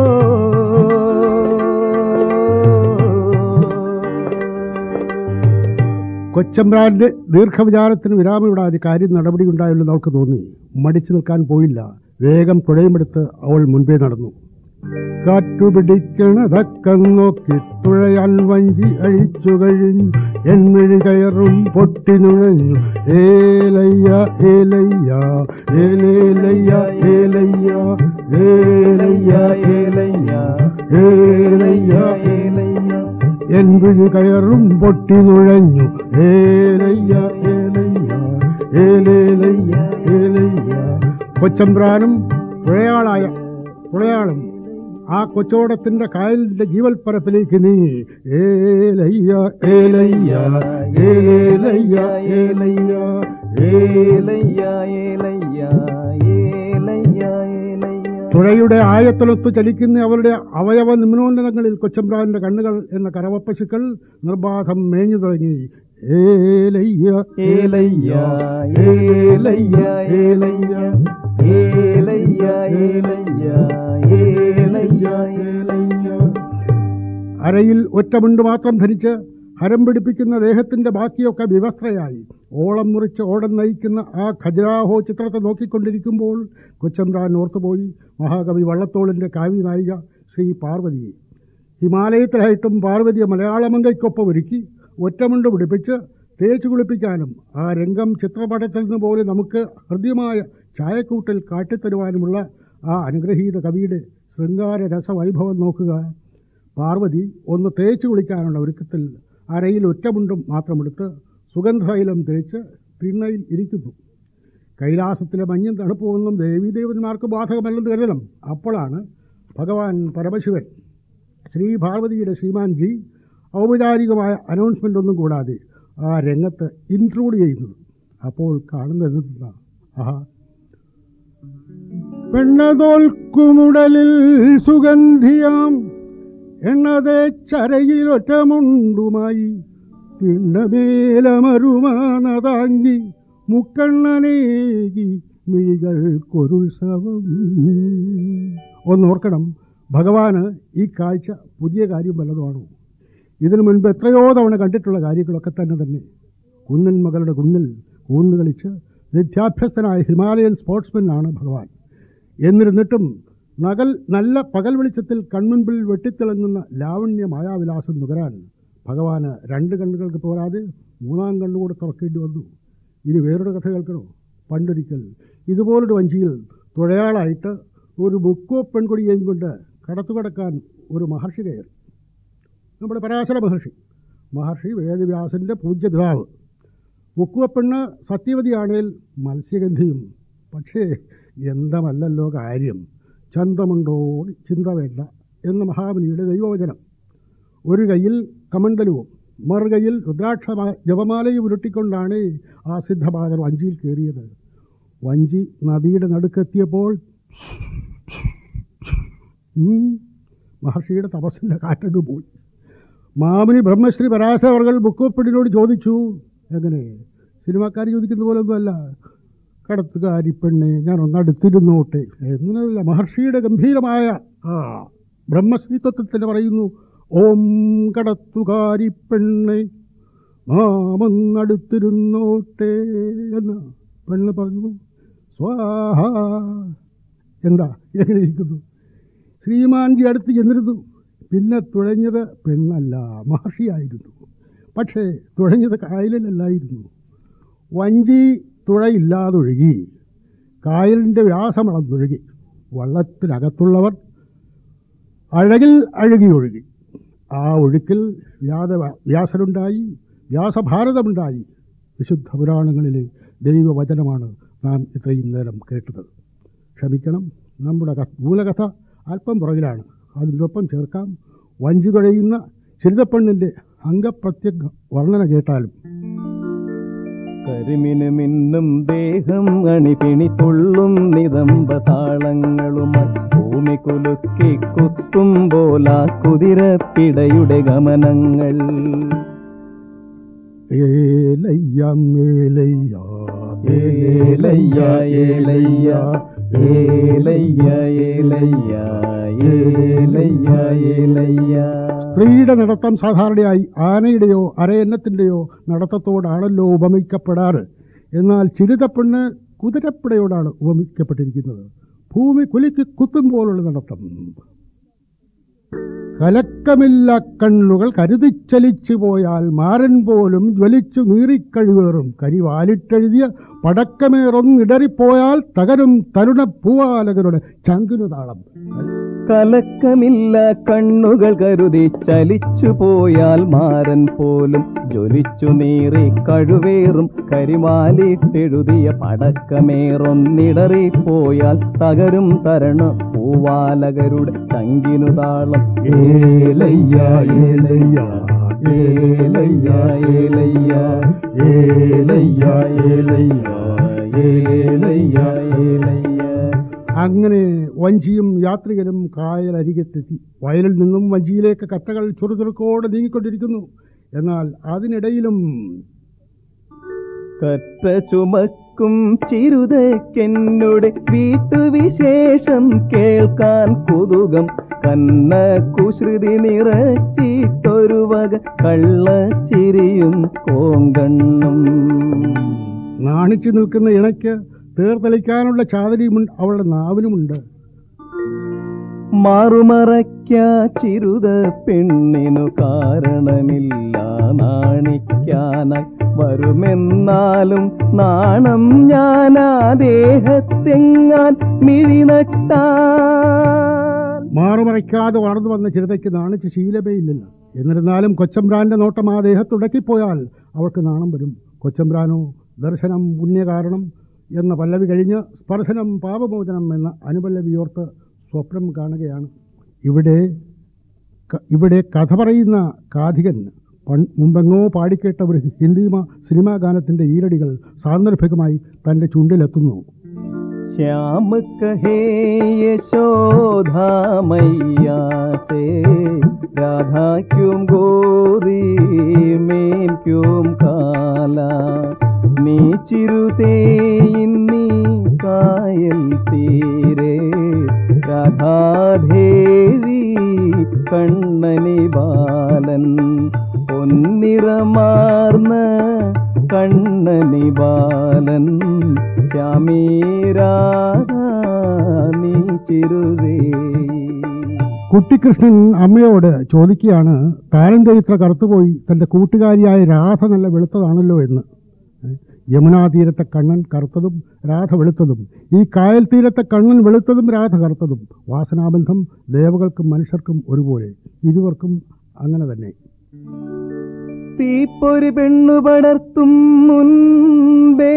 കൊച്ചമ്പ്രാന്റെ ദീർഘവിചാരത്തിന് വിരാമമിടാതെ കാര്യം നടപടിയുണ്ടായല്ലോ അവൾക്ക് തോന്നി മടിച്ചു നിൽക്കാൻ പോയില്ല വേഗം തുഴയുമെടുത്ത് അവൾ മുൻപേ നടന്നു കാറ്റുപിടിക്കണതക്കം നോക്കി തുഴയാൻ വഞ്ചി അഴിച്ചു കഴിഞ്ഞു എന്മിഴി കയറും പൊട്ടി നുഴഞ്ഞു ഏലയ്യ ഏലയ്യ ഏലേലയ്യ ഏലയ്യ ഏലയ്യ ഏലയ്യ ഏലയ്യ ഏലയ്യ എന്മിഴി കയറും പൊട്ടി നുഴഞ്ഞു ഏലയ്യ ഏലയ്യ ഏലേലയ്യ ഏലയ്യ കൊച്ചമ്പ്രാനും പുഴയാളായ പുഴയാളും ആ കൊച്ചോടത്തിന്റെ കായലിന്റെ ജീവൽപ്പരപ്പിലേക്ക് നീങ്ങി ഏലയ്യ ഏലയ്യ ഏലയ്യ ഏലയ്യ ഏലയ്യ ഏലയ്യ ഏലയ്യ ഏലയ്യ തുഴയുടെ ആയത്തിലൊത്തു ചലിക്കുന്ന അവരുടെ അവയവ നിമ്നോന്നതങ്ങളിൽ കൊച്ചമ്പ്രാന്റെ കണ്ണുകൾ എന്ന കറവപ്പശുക്കൾ നിർബാധം മേഞ്ഞു തുടങ്ങി ഏലയ്യ ഏലയ്യ ഏലയ്യ ഏലയ്യ ഏലയ്യ ഏലയ്യ ഏലയ്യ ഏലയ്യ അരയിൽ ഒറ്റമുണ്ട് മാത്രം ധരിച്ച് ഹരം പിടിപ്പിക്കുന്ന ദേഹത്തിന്റെ ബാക്കിയൊക്കെ വിവസ്ത്രയായി ഓളം മുറിച്ച് ഓടം നയിക്കുന്ന ആ ഖജരാഹോ ചിത്രത്തെ നോക്കിക്കൊണ്ടിരിക്കുമ്പോൾ കൊച്ചമ്പ്രാൻ ഓർത്തുപോയി മഹാകവി വള്ളത്തോളിന്റെ കാവ്യ നായിക ശ്രീ പാർവതിയെ ഹിമാലയത്തിലായിട്ടും പാർവതിയെ മലയാളമങ്കയ്ക്കൊപ്പം ഒരുക്കി ഒറ്റമുണ്ട് പിടിപ്പിച്ച് തേച്ചു കുളിപ്പിക്കാനും ആ രംഗം ചിത്രപടത്തിൽ നിന്ന് പോലെ നമുക്ക് ഹൃദ്യമായ ചായക്കൂട്ടിൽ കാട്ടിത്തരുവാനുമുള്ള ആ അനുഗ്രഹീത കവിയുടെ ശൃംഗാര രസവൈഭവം നോക്കുക പാർവതി ഒന്ന് തേച്ചു കുളിക്കാനുള്ള ഒരുക്കത്തിൽ അരയിൽ ഒറ്റമുണ്ടും മാത്രമെടുത്ത് സുഗന്ധതൈലം തേച്ച് തിണ്ണയിൽ ഇരിക്കുന്നു കൈലാസത്തിലെ മഞ്ഞും തണുപ്പുമൊന്നും ദേവീദേവന്മാർക്ക് ബാധകമല്ലെന്ന് കരുതണം അപ്പോഴാണ് ഭഗവാൻ പരമശിവൻ ശ്രീ പാർവതിയുടെ ശ്രീമാൻജി ഔപചാരികമായ അനൗൺസ്മെൻ്റ് ഒന്നും കൂടാതെ ആ രംഗത്ത് ഇൻക്ലൂഡ് ചെയ്യുന്നത് അപ്പോൾ കാണുന്നത് എന്താ ആഹാ പെണ്ണതോൽക്കുമുടലിൽ സുഗന്ധിയാം എണ്ണതേ ചരയിൽ ഒറ്റമുണ്ടുമായി തിണ്ണമേലമരുമാനതാങ്ങി മുക്കണ്ണനേകി മിഴികൾക്കൊരുത്സവം ഒന്നോർക്കണം ഭഗവാന് ഈ കാഴ്ച പുതിയ കാര്യം വല്ലതുമാണോ ഇതിനു മുൻപ് എത്രയോ തവണ കണ്ടിട്ടുള്ള കാര്യങ്ങളൊക്കെ തന്നെ തന്നെ കുന്നിൻ മകളുടെ കുന്നിൽ കൂന്നു കളിച്ച് വിദ്യാഭ്യസ്തനായ ഹിമാലയൻ സ്പോർട്സ്മാനാണ് ഭഗവാൻ എന്നിരുന്നിട്ടും നഗൽ നല്ല പകൽ വെളിച്ചത്തിൽ കൺമുൻപിൽ വെട്ടിത്തിളങ്ങുന്ന ലാവണ്യ മായാവിലാസം നുകരാൻ ഭഗവാന് രണ്ട് കണ്ണുകൾക്ക് പോരാതെ മൂന്നാം കണ്ണുകൂടെ തുറക്കേണ്ടി വന്നു ഇനി വേറൊരു കഥ കേൾക്കണോ പണ്ടൊരിക്കൽ ഇതുപോലൊരു വഞ്ചിയിൽ തുഴയാളായിട്ട് ഒരു ബുക്കോ പെൺകൊടിയെയും കൊണ്ട് കടത്തുകടക്കാൻ ഒരു മഹർഷി കയറി നമ്മുടെ പരാശര മഹർഷി മഹർഷി വേദവ്യാസന്റെ പൂജ്യപിതാവ് മുക്കുവപ്പെണ്ണ് സത്യവതിയാണേൽ മത്സ്യഗന്ധിയും പക്ഷേ ഗന്ധമല്ലല്ലോ കാര്യം ചന്തമുണ്ടോ ചിന്ത വേണ്ട എന്ന മഹാമുനിയുടെ ദൈവവചനം ഒരു കയ്യിൽ കമണ്ഡലവും മറുകയിൽ രുദ്രാക്ഷ ജപമാലയും ഉരുട്ടിക്കൊണ്ടാണ് ആ സിദ്ധപാദർ വഞ്ചിയിൽ കയറിയത് വഞ്ചി നദിയുടെ നടുക്കെത്തിയപ്പോൾ ഉം, മഹർഷിയുടെ തപസ്സിൻ്റെ കാറ്റങ്ങ് പോയി മാമുനി ബ്രഹ്മശ്രീ പരാശരവർകൾ ബുക്കോപ്പിടിനോട് ചോദിച്ചു എങ്ങനെ സിനിമാക്കാർ ചോദിക്കുന്ന പോലൊന്നുമല്ല കടത്തുകാരി പെണ്ണെ ഞാൻ ഒന്നടുത്തിരുന്നോട്ടെ എന്നല്ല മഹർഷിയുടെ ഗംഭീരമായ ആ ബ്രഹ്മശ്രീത്വത്തിൽ തന്നെ പറയുന്നു ഓം കടത്തുകാരി പെണ്ണെ നാമൊന്നടുത്തിരുന്നോട്ടെ എന്ന് പെണ്ണ് പറഞ്ഞു സ്വാഹ എന്താ എങ്ങനെ ഇരിക്കുന്നു ശ്രീമാൻജി അടുത്ത് ചെന്നിരുന്നു പിന്നെ തുഴഞ്ഞത് പെണ്ണല്ല മഹർഷിയായിരുന്നു പക്ഷേ തുഴഞ്ഞത് കായലിലല്ലായിരുന്നു വഞ്ചി തുഴയില്ലാതൊഴുകി കായലിൻ്റെ വ്യാസമളന്നൊഴുകി വള്ളത്തിനകത്തുള്ളവർ അഴകിൽ അഴുകി ഒഴുകി ആ ഒഴുക്കിൽ വ്യാത വ്യാസനുണ്ടായി വ്യാസഭാരതമുണ്ടായി വിശുദ്ധ പുരാണങ്ങളിലെ ദൈവവചനമാണ് നാം ഇത്രയും നേരം കേട്ടത് ക്ഷമിക്കണം നമ്മുടെ ക- മൂലകഥ അല്പം പുറകിലാണ് അതിനൊപ്പം ചേർക്കാം വഞ്ചി തുഴയുന്ന ചിരിതപ്പെണ്ണിൻ്റെ അംഗപ്രത്യംഗ വർണ്ണന കേട്ടാലും കരിമിന് മിന്നും ദേഹം അണിപിണി തുള്ളും നിതംബ താളങ്ങളുമായി ഭൂമി കുലുക്കി കുത്തുമ്പോലാ കുതിരപ്പിടയുടെ ഗമനങ്ങൾ ഏലയ്യം ഏലയ്യ ഏലയ്യ ഏലയ്യ ഏലയ്യ ഏലയ്യ ഏലയ്യ ഏലയ്യ സ്ത്രീയുടെ നടത്തം സാധാരണയായി ആനയുടെയോ അരയന്നത്തിൻ്റെയോ നടത്തത്തോടാണല്ലോ ഉപമിക്കപ്പെടാറ് എന്നാൽ ചിരിതപ്പെണ്ണ് കുതിരപ്പിടയോടാണ് ഉപമിക്കപ്പെട്ടിരിക്കുന്നത് ഭൂമി കുലുക്കി കുത്തും പോലുള്ള നടത്തം കലക്കമില്ല കണ്ണുകൾ കരുതിച്ചലിച്ചു പോയാൽ മാരൻ പോലും ജ്വലിച്ചു നീറിക്കഴുകേറും കരിവാലിട്ടെഴുതിയ പടക്കമേറൊന്നിടറിപ്പോയാൽ തകരും തരുണ പൂവാലകരുടെ ചങ്കിനു താളം കലക്കമില്ല കണ്ണുകൾ കരുതി ചലിച്ചു പോയാൽ മാരൻ പോലും ജ്വലിച്ചു നീറി കഴുവേറും കരിമാലിട്ടെഴുതിയ പടക്കമേറൊന്നിടറിപ്പോയാൽ തകരും തരണ പൂവാലകരുടെ ചങ്കിനു താളം ഏലയ്യ ഏലയ്യ ഏലയ്യ ഏലയ്യ ഏലയ്യ ഏലയ്യ ഏലയ്യ ഏലയ്യ അങ്ങനെ വഞ്ചിയും യാത്രികരും കായലരികത്തെത്തി വയലിൽ നിന്നും വഞ്ചിയിലേക്ക് കറ്റകൾ ചുറുചുറുക്കോടെ നീങ്ങിക്കൊണ്ടിരിക്കുന്നു എന്നാൽ അതിനിടയിലും കറ്റ ചുമക്കും ചിരുതക്കെന്നുടെ വീട്ടുവിശേഷം കേൾക്കാൻ കുതുകം കന്ന കുശ്രുതി നിറച്ചിട്ടൊരു വക കള്ളച്ചിരിയും കോങ്കണ്ണും നാണിച്ചു നിൽക്കുന്ന ഇണയ്ക്ക് തേർത്തളിക്കാനുള്ള ചാതരിയും അവളുടെ നാവിനുമുണ്ട് മാറുമറയ്ക്ക ചിരുത പെണ്ണിനു കാരണമില്ല നാണിക്കാനായി വരുമെന്നാലും നാണം ഞാനാ ദേഹത്തെങ്ങാൻ മിഴിനട്ടാൽ മാറുമറയ്ക്കാതെ വളർന്നു വന്ന ചിരതയ്ക്ക് നാണിച്ച് ശീലമേയില്ലല്ലോ എന്നിരുന്നാലും കൊച്ചമ്പ്രാന്റെ നോട്ടം ആ ദേഹത്തുടക്കിപ്പോയാൽ അവൾക്ക് നാണം വരും കൊച്ചമ്പ്രാനോ ദർശനം പുണ്യകാരണം എന്ന പല്ലവി കഴിഞ്ഞ് സ്പർശനം പാപമോചനം എന്ന അനുപല്ലവിയോർത്ത് സ്വപ്നം കാണുകയാണ് ഇവിടെ ക- ഇവിടെ കഥ പറയുന്ന കാഥികൻ പൺ- മുമ്പെങ്ങോ പാടിക്കേട്ട ഒരു ഹിന്ദി മ- സിനിമാ ഗാനത്തിന്റെ ഈരടികൾ സാന്ദർഭികമായി തന്റെ ചുണ്ടിലെത്തുന്നു श्याम कहे यशोधा मैया से राधा क्यों गोरी मेन क्यों काला നീ ചിരുതേ ഇന്നി കായൽ തീരെ രാധാദേവി കണ്ണനി ബാലൻ പൊന്നിറമാർന്ന കണ്ണനി ബാലൻ ശ്യാമീരാധ നീ ചിരുതേ കുട്ടിക്കൃഷ്ണൻ അമ്മയോട് ചോദിക്കുകയാണ് താരം ചരിത്ര കറുത്തുപോയി തന്റെ കൂട്ടുകാരിയായ രാധ നല്ല വെളുത്തതാണല്ലോ എന്ന് ഏ, യമുനാ തീരത്തെ കണ്ണൻ കറുത്തതും രാധ വെളുത്തതും ഈ കായൽ തീരത്തെ കണ്ണൻ വെളുത്തതും രാധ കറുത്തതും വാസനാബന്ധം ദേവകൾക്കും മനുഷ്യർക്കും ഒരുപോലെ ഇരുവർക്കും അങ്ങനെ തന്നെ തീപ്പൊരു പെണ്ണു പടർത്തും മുൻപേ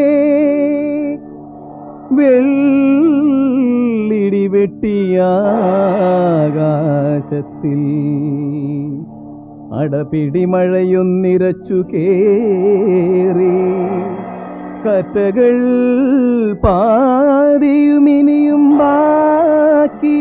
വെള്ളിടി വെട്ടിയാകാശത്തിൽ അടപിടി മഴയൊന്നിരച്ചു കേറി കറ്റകൾ പാതിയുമിനിയും ബാക്കി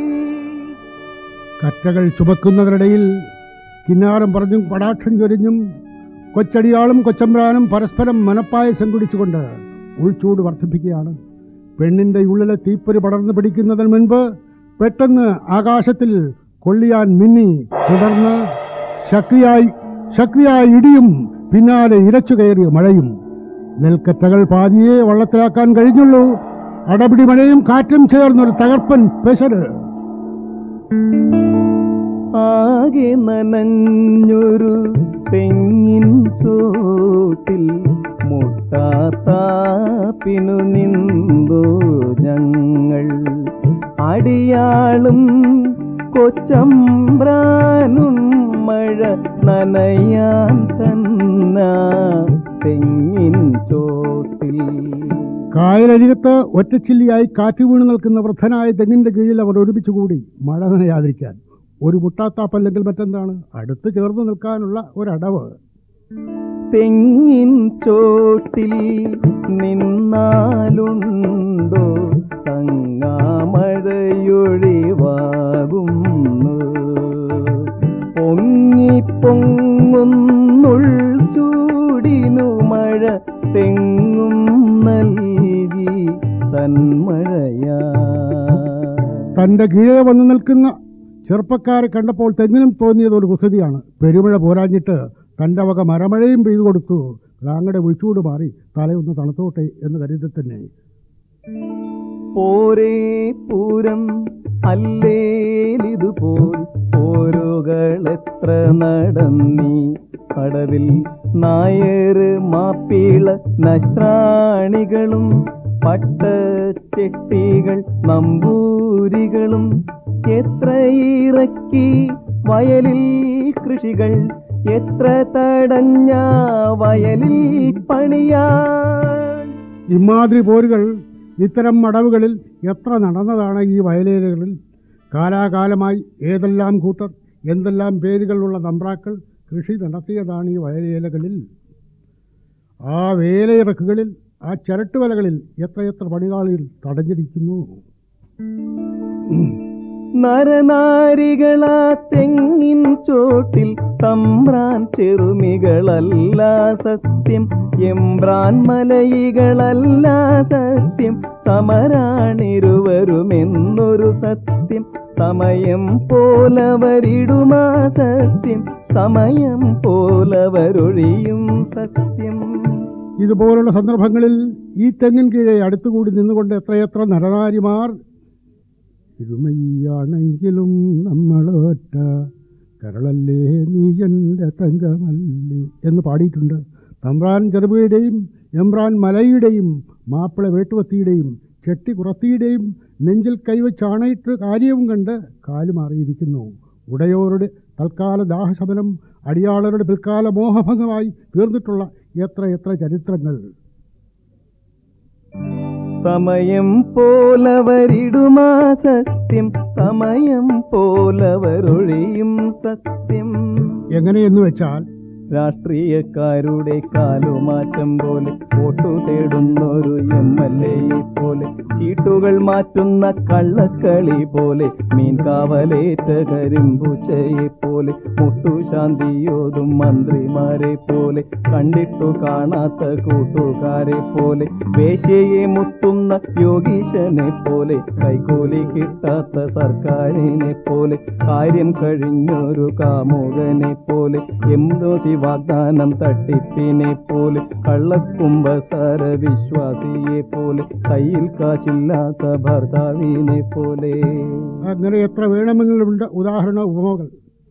കറ്റകൾ ചുമക്കുന്നവരുടെയിൽ കിന്നാരം പറഞ്ഞും പടാക്ഷം ചൊരിഞ്ഞും കൊച്ചടിയാളും കൊച്ചമ്പ്രാനും പരസ്പരം മനപ്പായസം കുടിച്ചുകൊണ്ട് ഉൾച്ചൂട് വർദ്ധിപ്പിക്കുകയാണ് പെണ്ണിന്റെ ഉള്ളിലെ തീപ്പൊരി പടർന്നു പിടിക്കുന്നതിന് മുൻപ് പെട്ടെന്ന് ആകാശത്തിൽ കൊള്ളിയാൻ മിന്നി തുടർന്ന് ശക്തിയായി ശക്തിയായ ഇടിയും പിന്നാലെ ഇരച്ചു കയറിയ മഴയും നെൽക്കറ്റകൾ പാതിയെ വള്ളത്തിലാക്കാൻ കഴിഞ്ഞുള്ളൂ അടപിടി മഴയും കാറ്റും ചേർന്നൊരു തകർപ്പൻ പെശര് ആകെ നനഞ്ഞൊരു തെങ്ങിൻ ചോട്ടിൽ മുട്ടാത്താപ്പിനു നിന്നു ഞങ്ങൾ അടിയാളും കൊച്ചമ്പ്രാനും മഴ നനയാൻ തന്ന തെങ്ങിൻ ചോട്ടിൽ കായലരികത്ത് ഒറ്റച്ചില്ലിയായി കാറ്റ് വീണ് നിൽക്കുന്ന വൃദ്ധനായ തെങ്ങിന്റെ കീഴിൽ അവർ ഒരുമിച്ച് കൂടി മഴ നനയാതിരിക്കാൻ ഒരു മുട്ടാത്താപ്പല്ലെങ്കിൽ മറ്റെന്താണ് അടുത്ത് ചേർന്ന് നിൽക്കാനുള്ള ഒരടവ് തെങ്ങിൻ ചോട്ടിൽ നിന്നാലുണ്ടോ തങ്ങാമഴയൊഴിവാകുന്നു പൊങ്ങി പൊങ്ങുന്നുൾ ചൂടിനു മഴ തെങ്ങും നൽകി തന്മഴയാ തന്റെ കീഴെ വന്നു നിൽക്കുന്ന ചെറുപ്പക്കാരെ കണ്ടപ്പോൾ തെങ്ങിനും തോന്നിയത് ഒരു കുസൃതിയാണ് പെരുമഴ പോരാഞ്ഞിട്ട് തന്റെ വക മരമഴയും പെയ്തു കൊടുത്തു റാങ്ങടെ വിളിച്ചുകൂട് മാറി തലയൊന്ന് തണുത്തോട്ടെ എന്ന് കരുതി തന്നെ പോരേ പൂരം അല്ലേലിതുപോൽ പോരുകളെത്ര നടന്നീ കടവിൽ നായര് മാപ്പിള നശ്രാണികളും പട്ടച്ചെട്ടികൾ നമ്പൂരികളും എത്ര ഇറക്കി വയലിൽ കൃഷികൾ എത്ര തടഞ്ഞ വയലിൽ പണിയാ ഇമാതിരി പോരുകൾ ഇത്തരം മടവുകളിൽ എത്ര നടന്നതാണ് ഈ വയലേലകളിൽ കാലാകാലമായി ഏതെല്ലാം കൂട്ടർ എന്തെല്ലാം പേരുകളുള്ള തമ്പ്രാക്കൾ കൃഷി നടത്തിയതാണ് ഈ വയലേലകളിൽ ആ വേലയിറക്കുകളിൽ ആ ചരട്ടുവലകളിൽ എത്രയെത്ര പണികാളിൽ തടഞ്ഞിരിക്കുന്നു നരനാരികളാ തെങ്ങിൻ ചോട്ടിൽ തമ്പ്രാൻ ചെറുമികളല്ല സത്യം എമ്പ്രാൻ മലയികളല്ല സത്യം സമരാണിരുവരുമെന്നൊരു സത്യം സമയം പോലവരിടുമാ സത്യം സമയം പോലവരൊഴിയും സത്യം ഇതുപോലുള്ള സന്ദർഭങ്ങളിൽ ഈ തെങ്ങിൻ കീഴെ അടുത്തുകൂടി നിന്നുകൊണ്ട് എത്രയെത്ര നരനാരിമാർ ഇരുമയ്യാണെങ്കിലും നമ്മളൊറ്റ കരളല്ലേ നീ എൻ്റെ തങ്കമല്ലേ എന്ന് പാടിയിട്ടുണ്ട് തമ്പ്രാൻ ചെറുപുഴയുടെയും എമ്പ്രാൻ മലയുടെയും മാപ്പിള വേട്ടുവത്തിയുടെയും ചെട്ടി കുറത്തിയുടെയും നെഞ്ചിൽ കൈവച്ച് അണയിട്ട് കാര്യവും കണ്ട് കാലുമാറിയിരിക്കുന്നു ഉടയോരുടെ തൽക്കാല ദാഹശമനം അടിയാളരുടെ പിൽക്കാല മോഹഭംഗമായി തീർന്നിട്ടുള്ള എത്ര എത്ര ചരിത്രങ്ങൾ സമയം പോലവരിടുമാ സത്യം സമയം പോലവരൊഴിയും സത്യം എങ്ങനെയെന്ന് വെച്ചാൽ രാഷ്ട്രീയക്കാരുടെ കാലുമാറ്റം പോലെ വോട്ടു തേടുന്നൊരു എം എൽ എയെ പോലെ ചീട്ടുകൾ മാറ്റുന്ന കള്ളക്കളി പോലെ മീൻ കാവലേറ്റ കരിമ്പൂച്ചയെ പോലെ മുട്ടുശാന്തിയോതും മന്ത്രിമാരെ പോലെ കണ്ടിട്ടു കാണാത്ത കൂട്ടുകാരെ പോലെ വേശ്യയെ മുത്തുന്ന യോഗീശനെ പോലെ കൈക്കൂലി കിട്ടാത്ത സർക്കാരിനെ പോലെ കാര്യം കഴിഞ്ഞൊരു കാമുകനെ പോലെ എംദോസി വാഗ്ദാനം തട്ടിപ്പിനെ പോലെ കള്ളക്കുംഭസാര വിശ്വാസിയെ പോലെ കയ്യിൽ കാശില്ലാത്ത ഭർത്താവിനെ പോലെ അങ്ങനെ എത്ര വേണമെങ്കിലുമുണ്ട് ഉദാഹരണ ഉപമകൾ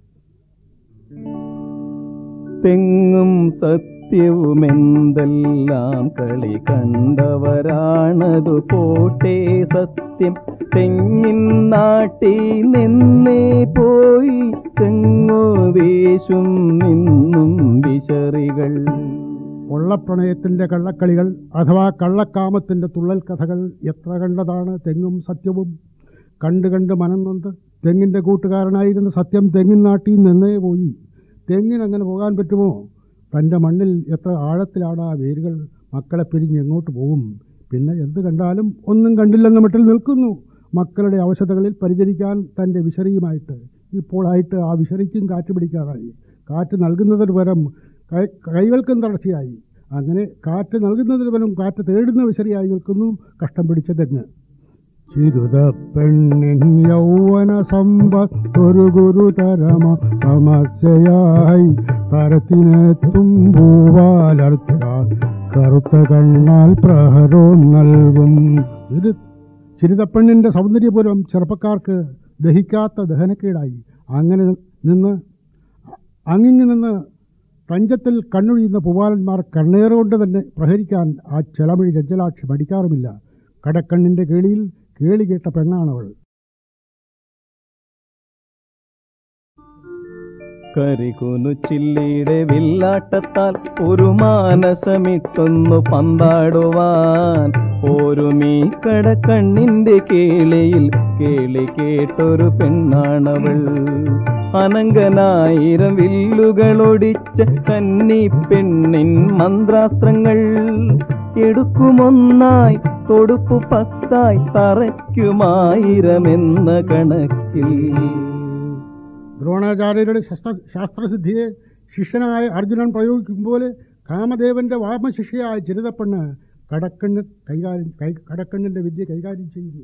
തെങ്ങും സത്യവുമെന്തെല്ലാം കളി കണ്ടവരാണതു പോട്ടെ സത്യം തെങ്ങിൻ നാട്ടി നിന്നേ പോയി തെങ്ങോ വേശും നിന്നും വിശറികൾ കൊള്ളപ്രണയത്തിന്റെ കള്ളക്കളികൾ അഥവാ കള്ളക്കാമത്തിന്റെ തുള്ളൽ കഥകൾ എത്ര കണ്ടതാണ് തെങ്ങും സത്യവും കണ്ട് കണ്ട് മനം നൊന്ത് തെങ്ങിന്റെ കൂട്ടുകാരനായിരുന്ന സത്യം തെങ്ങിൻ നാട്ടിൽ നിന്നേ പോയി തെങ്ങിന് അങ്ങനെ പോകാൻ പറ്റുമോ തൻ്റെ മണ്ണിൽ എത്ര ആഴത്തിലാണ് ആ വേരുകൾ മക്കളെ പിരിഞ്ഞ് എങ്ങോട്ട് പോകും പിന്നെ എന്ത് കണ്ടാലും ഒന്നും കണ്ടില്ലെന്ന മട്ടിൽ നിൽക്കുന്നു മക്കളുടെ അവശതകളിൽ പരിചരിക്കാൻ തൻ്റെ വിശറിയുമായിട്ട് ഇപ്പോഴായിട്ട് ആ വിശറിക്കും കാറ്റ് പിടിക്കാറായി കാറ്റ് നൽകുന്നതിന് പകരം കൈ കൈകൾക്കും തളർച്ചയായി അങ്ങനെ കാറ്റ് നൽകുന്നതിന് പകരം കാറ്റ് തേടുന്ന വിശറിയായി നിൽക്കുന്നു കഷ്ടം പിടിച്ച തെങ്ങ് ചിരുത പെണ്ണിൻ യൗവന സമ്പത്തൊരു ഗുരുതരമ സമസ്യയായി തരത്തിനെത്തും ഭൂവാലർച്ച കറുത്ത കണ്ണാൽ പ്രഹരവും നൽകും ഇത് ചിരിതപ്പെണ്ണിന്റെ സൗന്ദര്യപൂരം ചെറുപ്പക്കാർക്ക് ദഹിക്കാത്ത ദഹനക്കേടായി അങ്ങനെ നിന്ന് അങ്ങിങ്ങു നിന്ന് തഞ്ചത്തിൽ കണ്ണൊഴിയുന്ന പൂവാലന്മാർ കണ്ണേറുകൊണ്ട് തന്നെ പ്രഹരിക്കാൻ ആ ചെളമഴി ചഞ്ചലാക്ഷി മടിക്കാറുമില്ല കടക്കണ്ണിൻ്റെ കേളിയിൽ കേളി കേട്ട പെണ്ണാണവൾ കരികുനു ചില്ലിയുടെ വില്ലാട്ടത്താൽ ഒരു മാനസമിട്ടൊന്നു പന്താടുവാൻ ഒരു മീക്കട കണ്ണിന്റെ കേളിയിൽ കേളി കേട്ടൊരു പെണ്ണാണവൾ അനങ്കനായിരം വില്ലുകളൊടിച്ച കന്നി പെണ്ണിൻ മന്ത്രാസ്ത്രങ്ങൾ എടുക്കുമൊന്നായി തൊടുപ്പു പത്തായി തറയ്ക്കുമായിരമെന്ന കണക്കിൽ ദ്രോണാചാര്യരുടെ ശസ്ത്ര ശാസ്ത്രസിദ്ധിയെ ശിഷ്യനായ അർജുനൻ പ്രയോഗിക്കും പോലെ കാമദേവന്റെ വാമശിഷ്യയായ ചിരിതപ്പെണ്ണ് കടക്കണ്ണ് കൈകാര്യം കൈ കടക്കണ്ണിന്റെ വിദ്യ കൈകാര്യം ചെയ്യുന്നു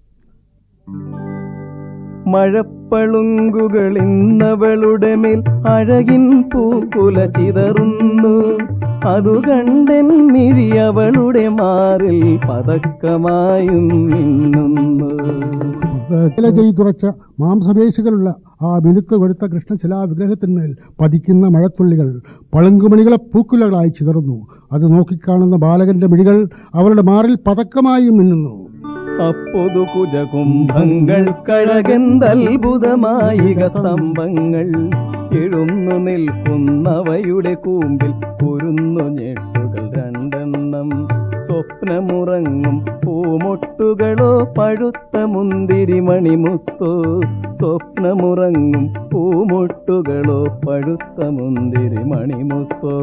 മഴപ്പളുങ്കുകൾ ഇന്നവളുടെ മേൽ അഴകിൻ പൂക്കുല ചിതറുന്നു അതു കണ്ടൻ മിഴി അവളുടെ മാറിൽ പതക്കമായും മിന്നുന്നു ഇല ചെയ്തുറച്ച മാംസപേശികളുള്ള ആ മിനുത്ത് വെളുത്ത കൃഷ്ണശിലാ വിഗ്രഹത്തിന്മേൽ പതിക്കുന്ന മഴത്തുള്ളികൾ പളുങ്കുമണികളെ പൂക്കുലകളായി ചിതറുന്നു അത് നോക്കിക്കാണുന്ന ബാലകന്റെ മിഴികൾ അവരുടെ മാറിൽ പതക്കമായും മിന്നുന്നു അപ്പൊതു കുജകുംഭങ്ങൾ കഴകെന്തത്ഭുതമായിക സ്തംഭങ്ങൾ എഴുന്നു നിൽക്കുന്നവയുടെ കൂമ്പിൽ കുരുന്നു ഞെട്ടുകൾ രണ്ടെണ്ണം സ്വപ്നമുറങ്ങും പൂമൊട്ടുകളോ പഴുത്ത മുന്തിരി മണിമുത്തോ സ്വപ്നമുറങ്ങും പൂമൊട്ടുകളോ പഴുത്ത മുന്തിരി മണിമുത്തോ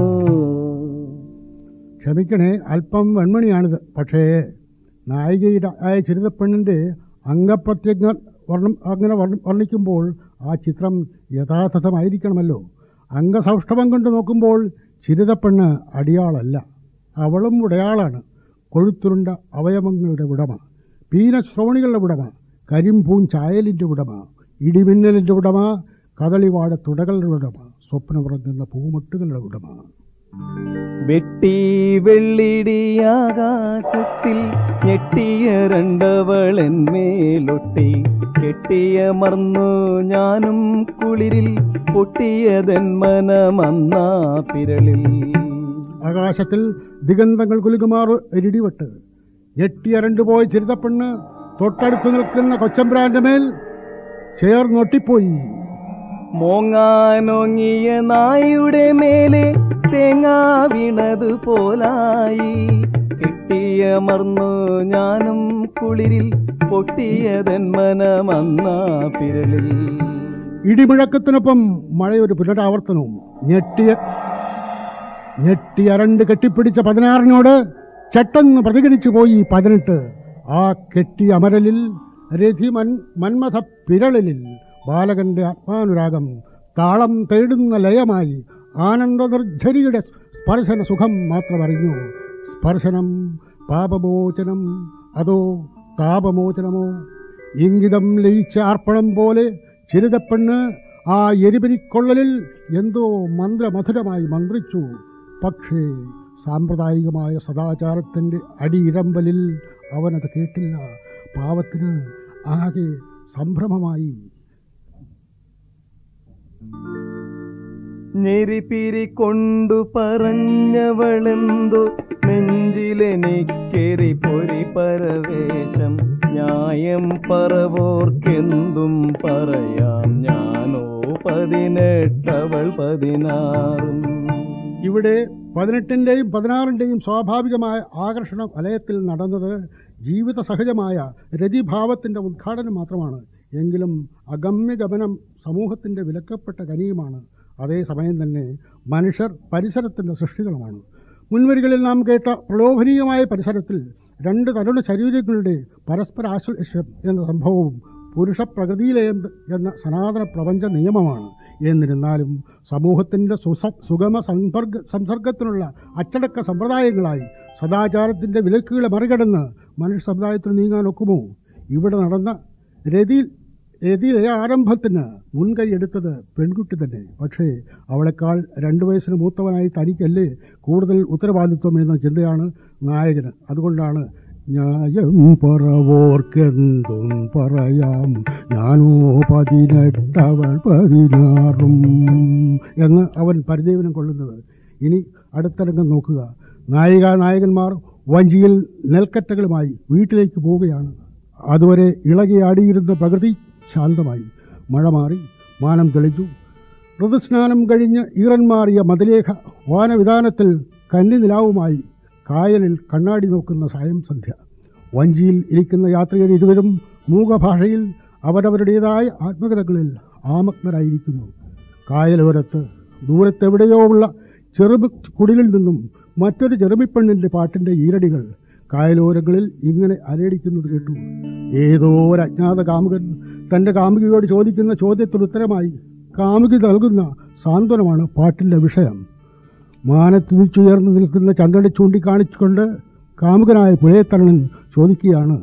ക്ഷമിക്കണേ അല്പം വെൺമണിയാണിത് പക്ഷേ നായികയുടെ ആയ ചിരിതപ്പെണ്ണിന്റെ അംഗപ്രത്യജ്ഞ വർണ്ണം അങ്ങനെ വർണ്ണം- വർണ്ണിക്കുമ്പോൾ ആ ചിത്രം യഥാർത്ഥമായിരിക്കണമല്ലോ അംഗസൗഷ്ഠവം കൊണ്ട് നോക്കുമ്പോൾ ചിരിതപ്പെണ്ണ് അടിയാളല്ല അവളും ഉടയാളാണ് കൊഴുത്തുരുണ്ട അവയവങ്ങളുടെ ഉടമ പീനശ്രോണികളുടെ ഉടമ കരിമ്പൂൻ ചായലിൻ്റെ ഉടമ ഇടിമിന്നലിൻ്റെ ഉടമ കദളിവാട തുടകളുടെ ഉടമ സ്വപ്നമുറങ്ങുന്ന പൂമൊട്ടുകളുടെ ഉടമ വെട്ടി വെള്ളിടി ആകാശത്തിൽ ഞെട്ടിയ രണ്ടവളെന്മേലൊട്ടി കെട്ടിയമർന്നു ഞാനും കുളിരിൽ പൊട്ടിയതെന്മനമന്നാ പിരളിൽ ആകാശത്തിൽ ദിഗന്ധങ്ങൾ കുലുകുമാറ് ഇടിവെട്ട് ഞെട്ടിയരണ്ടുപോയി ചിരിതപ്പെണ്ണ് തൊട്ടടുത്ത് നിൽക്കുന്ന കൊച്ചമ്പ്രാന്റെ മേൽ ചേർന്നൊട്ടിപ്പോയി മോങ്ങാനൊങ്ങിയ നായുടെ മേലെ തേങ്ങാ വീണത് പോലായി കെട്ടിയമർന്നു ഞാനും കുളിരിൽ പൊട്ടിയതെന്മനമന്നാ പിരളിൽ ഇടിമുഴക്കത്തിനൊപ്പം മഴയൊരു പുനരാവർത്തനവും ഞെട്ടിയ ഞെട്ടിയരണ്ട് കെട്ടിപ്പിടിച്ച പതിനാറിനോട് ചട്ടെന്ന് പ്രതികരിച്ചു പോയി പതിനെട്ട് ആ കെട്ടിയ അമരലിൽ രഥി മൻ മന്മഥ പിരളിലിൽ ബാലകന്റെ ആത്മാനുരാഗം താളം തേടുന്ന ലയമായി ആനന്ദ നിർജ്ജരിയുടെ സ്പർശന സുഖം മാത്രമറിഞ്ഞു സ്പർശനം പാപമോചനം അതോ താപമോചനമോ ഇംഗിതം ലയിച്ച ആർപ്പണം പോലെ ചിരിതപ്പെണ്ണ് ആ എരിപിരിക്കൊള്ളലിൽ എന്തോ മന്ത്രമധുരമായി മന്ത്രിച്ചു പക്ഷേ സാമ്പ്രദായികമായ സദാചാരത്തിൻ്റെ അടിയിരമ്പലിൽ അവനത് കേട്ടില്ല പാവത്തിന് ആകെ സംഭ്രമമായി ഞെരിപിരി കൊണ്ടു പറഞ്ഞവളെന്തോ നെഞ്ചിലെനിക്കെരി പൊരി പരവേശം ന്യായം പറവോർക്കെന്തും പറയാം ഞാനോ പതിനെട്ടവൾ പതിനാറും ഇവിടെ പതിനെട്ടിൻ്റെയും പതിനാറിൻ്റെയും സ്വാഭാവികമായ ആകർഷണ വലയത്തിൽ നടന്നത് ജീവിത സഹജമായ രതിഭാവത്തിൻ്റെ ഉദ്ഘാടനം മാത്രമാണ് എങ്കിലും അഗമ്യഗമനം സമൂഹത്തിൻ്റെ വിലക്കപ്പെട്ട കനിയുമാണ് അതേസമയം തന്നെ മനുഷ്യർ പരിസരത്തിൻ്റെ സൃഷ്ടികളുമാണ് മുൻവരികളിൽ നാം കേട്ട പ്രലോഭനീയമായ പരിസരത്തിൽ രണ്ട് തരുണ ശരീരങ്ങളുടെ പരസ്പര ആശ്ലേഷം എന്ന സംഭവവും പുരുഷ പ്രകൃതിയിലെ എന്ന സനാതന പ്രപഞ്ച നിയമമാണ് എന്നിരുന്നാലും സമൂഹത്തിൻ്റെ സുസ സുഗമ സമ്പർക്ക സംസർഗത്തിനുള്ള അച്ചടക്ക സമ്പ്രദായങ്ങളായി സദാചാരത്തിൻ്റെ വിലക്കുകളെ മറികടന്ന് മനുഷ്യ സമുദായത്തിന് നീങ്ങാൻ ഒക്കുമോ ഇവിടെ നടന്ന രതി രതിയിലെ ആരംഭത്തിന് മുൻകൈ എടുത്തത് പെൺകുട്ടി തന്നെ പക്ഷേ അവളെക്കാൾ രണ്ടു വയസ്സിന് മൂത്തവനായി തനിക്കല്ലേ കൂടുതൽ ഉത്തരവാദിത്വം എന്ന ചിന്തയാണ് നായകന് അതുകൊണ്ടാണ് ന്യായം പറവോർക്കെന്തും പറയാം ഞാനോ പതിനെട്ടവൾ പതിനാറും എന്ന് അവൻ പരിദേവനം കൊള്ളുന്നത് ഇനി അടുത്തരംഗം നോക്കുക നായിക നായകന്മാർ വഞ്ചിയിൽ നെൽക്കറ്റകളുമായി വീട്ടിലേക്ക് പോവുകയാണ് അതുവരെ ഇളകിയാടിയിരുന്ന പ്രകൃതി ശാന്തമായി മഴ മാറി മാനം തെളിഞ്ഞു ഋതുസ്നാനം കഴിഞ്ഞ് ഈറൻ മാറിയ മതിലേഖ വാനവിധാനത്തിൽ കന്നിനിലാവുമായി കായലിൽ കണ്ണാടി നോക്കുന്ന സായം സന്ധ്യ വഞ്ചിയിൽ ഇരിക്കുന്ന യാത്രികർ ഇരുവരും മൂകഭാഷയിൽ അവരവരുടേതായ ആത്മകഥകളിൽ ആമഗ്നരായിരിക്കുന്നു കായലോരത്ത് ദൂരത്തെവിടെയോ ഉള്ള ചെറുമി കുടിലിൽ നിന്നും മറ്റൊരു ചെറുമിപ്പെണ്ണിൻ്റെ പാട്ടിൻ്റെ ഈരടികൾ കായലോരങ്ങളിൽ ഇങ്ങനെ അലയടിക്കുന്നത് കേട്ടു ഏതോ ഒരു അജ്ഞാത കാമുകൻ തൻ്റെ കാമുകിയോട് ചോദിക്കുന്ന ചോദ്യത്തിന് ഉത്തരമായി കാമുകി നൽകുന്ന സാന്ത്വനമാണ് പാട്ടിൻ്റെ വിഷയം മാനത്തുനിച്ചുയർന്നു നിൽക്കുന്ന ചന്ദ്രനെ ചൂണ്ടിക്കാണിച്ചുകൊണ്ട് കാമുകനായ പുലയത്തണ്ണൻ ചോദിക്കുകയാണ്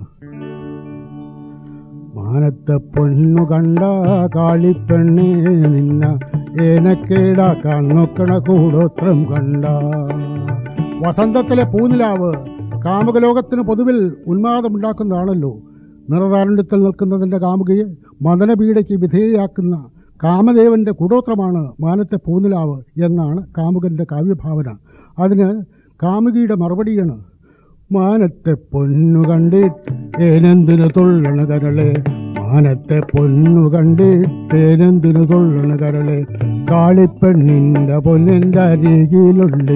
മാനത്തെ പൊന്നു കണ്ട കാളിപ്പെണ്ണേ നിന്ന ഏനക്കേടാക്കാൻ നോക്കണ കൂടോത്രം കണ്ട വസന്തത്തിലെ പൂനിലാവ് കാമുകലോകത്തിന് പൊതുവിൽ ഉന്മാദമുണ്ടാക്കുന്നതാണല്ലോ നിറതാരണ്യത്തിൽ നിൽക്കുന്നതിൻ്റെ കാമുകയെ മദനപീഡയ്ക്ക് വിധേയയാക്കുന്ന കാമദേവന്റെ കൂടോത്രമാണ് മാനത്തെ പൂനിലാവ് എന്നാണ് കാമുകന്റെ കാവ്യഭാവന അതിന് കാമുകിയുടെ മറുപടിയാണ് മാനത്തെ പൊന്നു കണ്ടിട്ട് ഏനെന്തിനു തുള്ളണ കരളെ മാനത്തെ പൊന്നു കണ്ടിട്ട് ഏനെന്തിനു തുള്ളണ കരളെ കാളിപ്പെണ്ണിന്റെ പൊന്നിന്റെ അരികിലുണ്ട്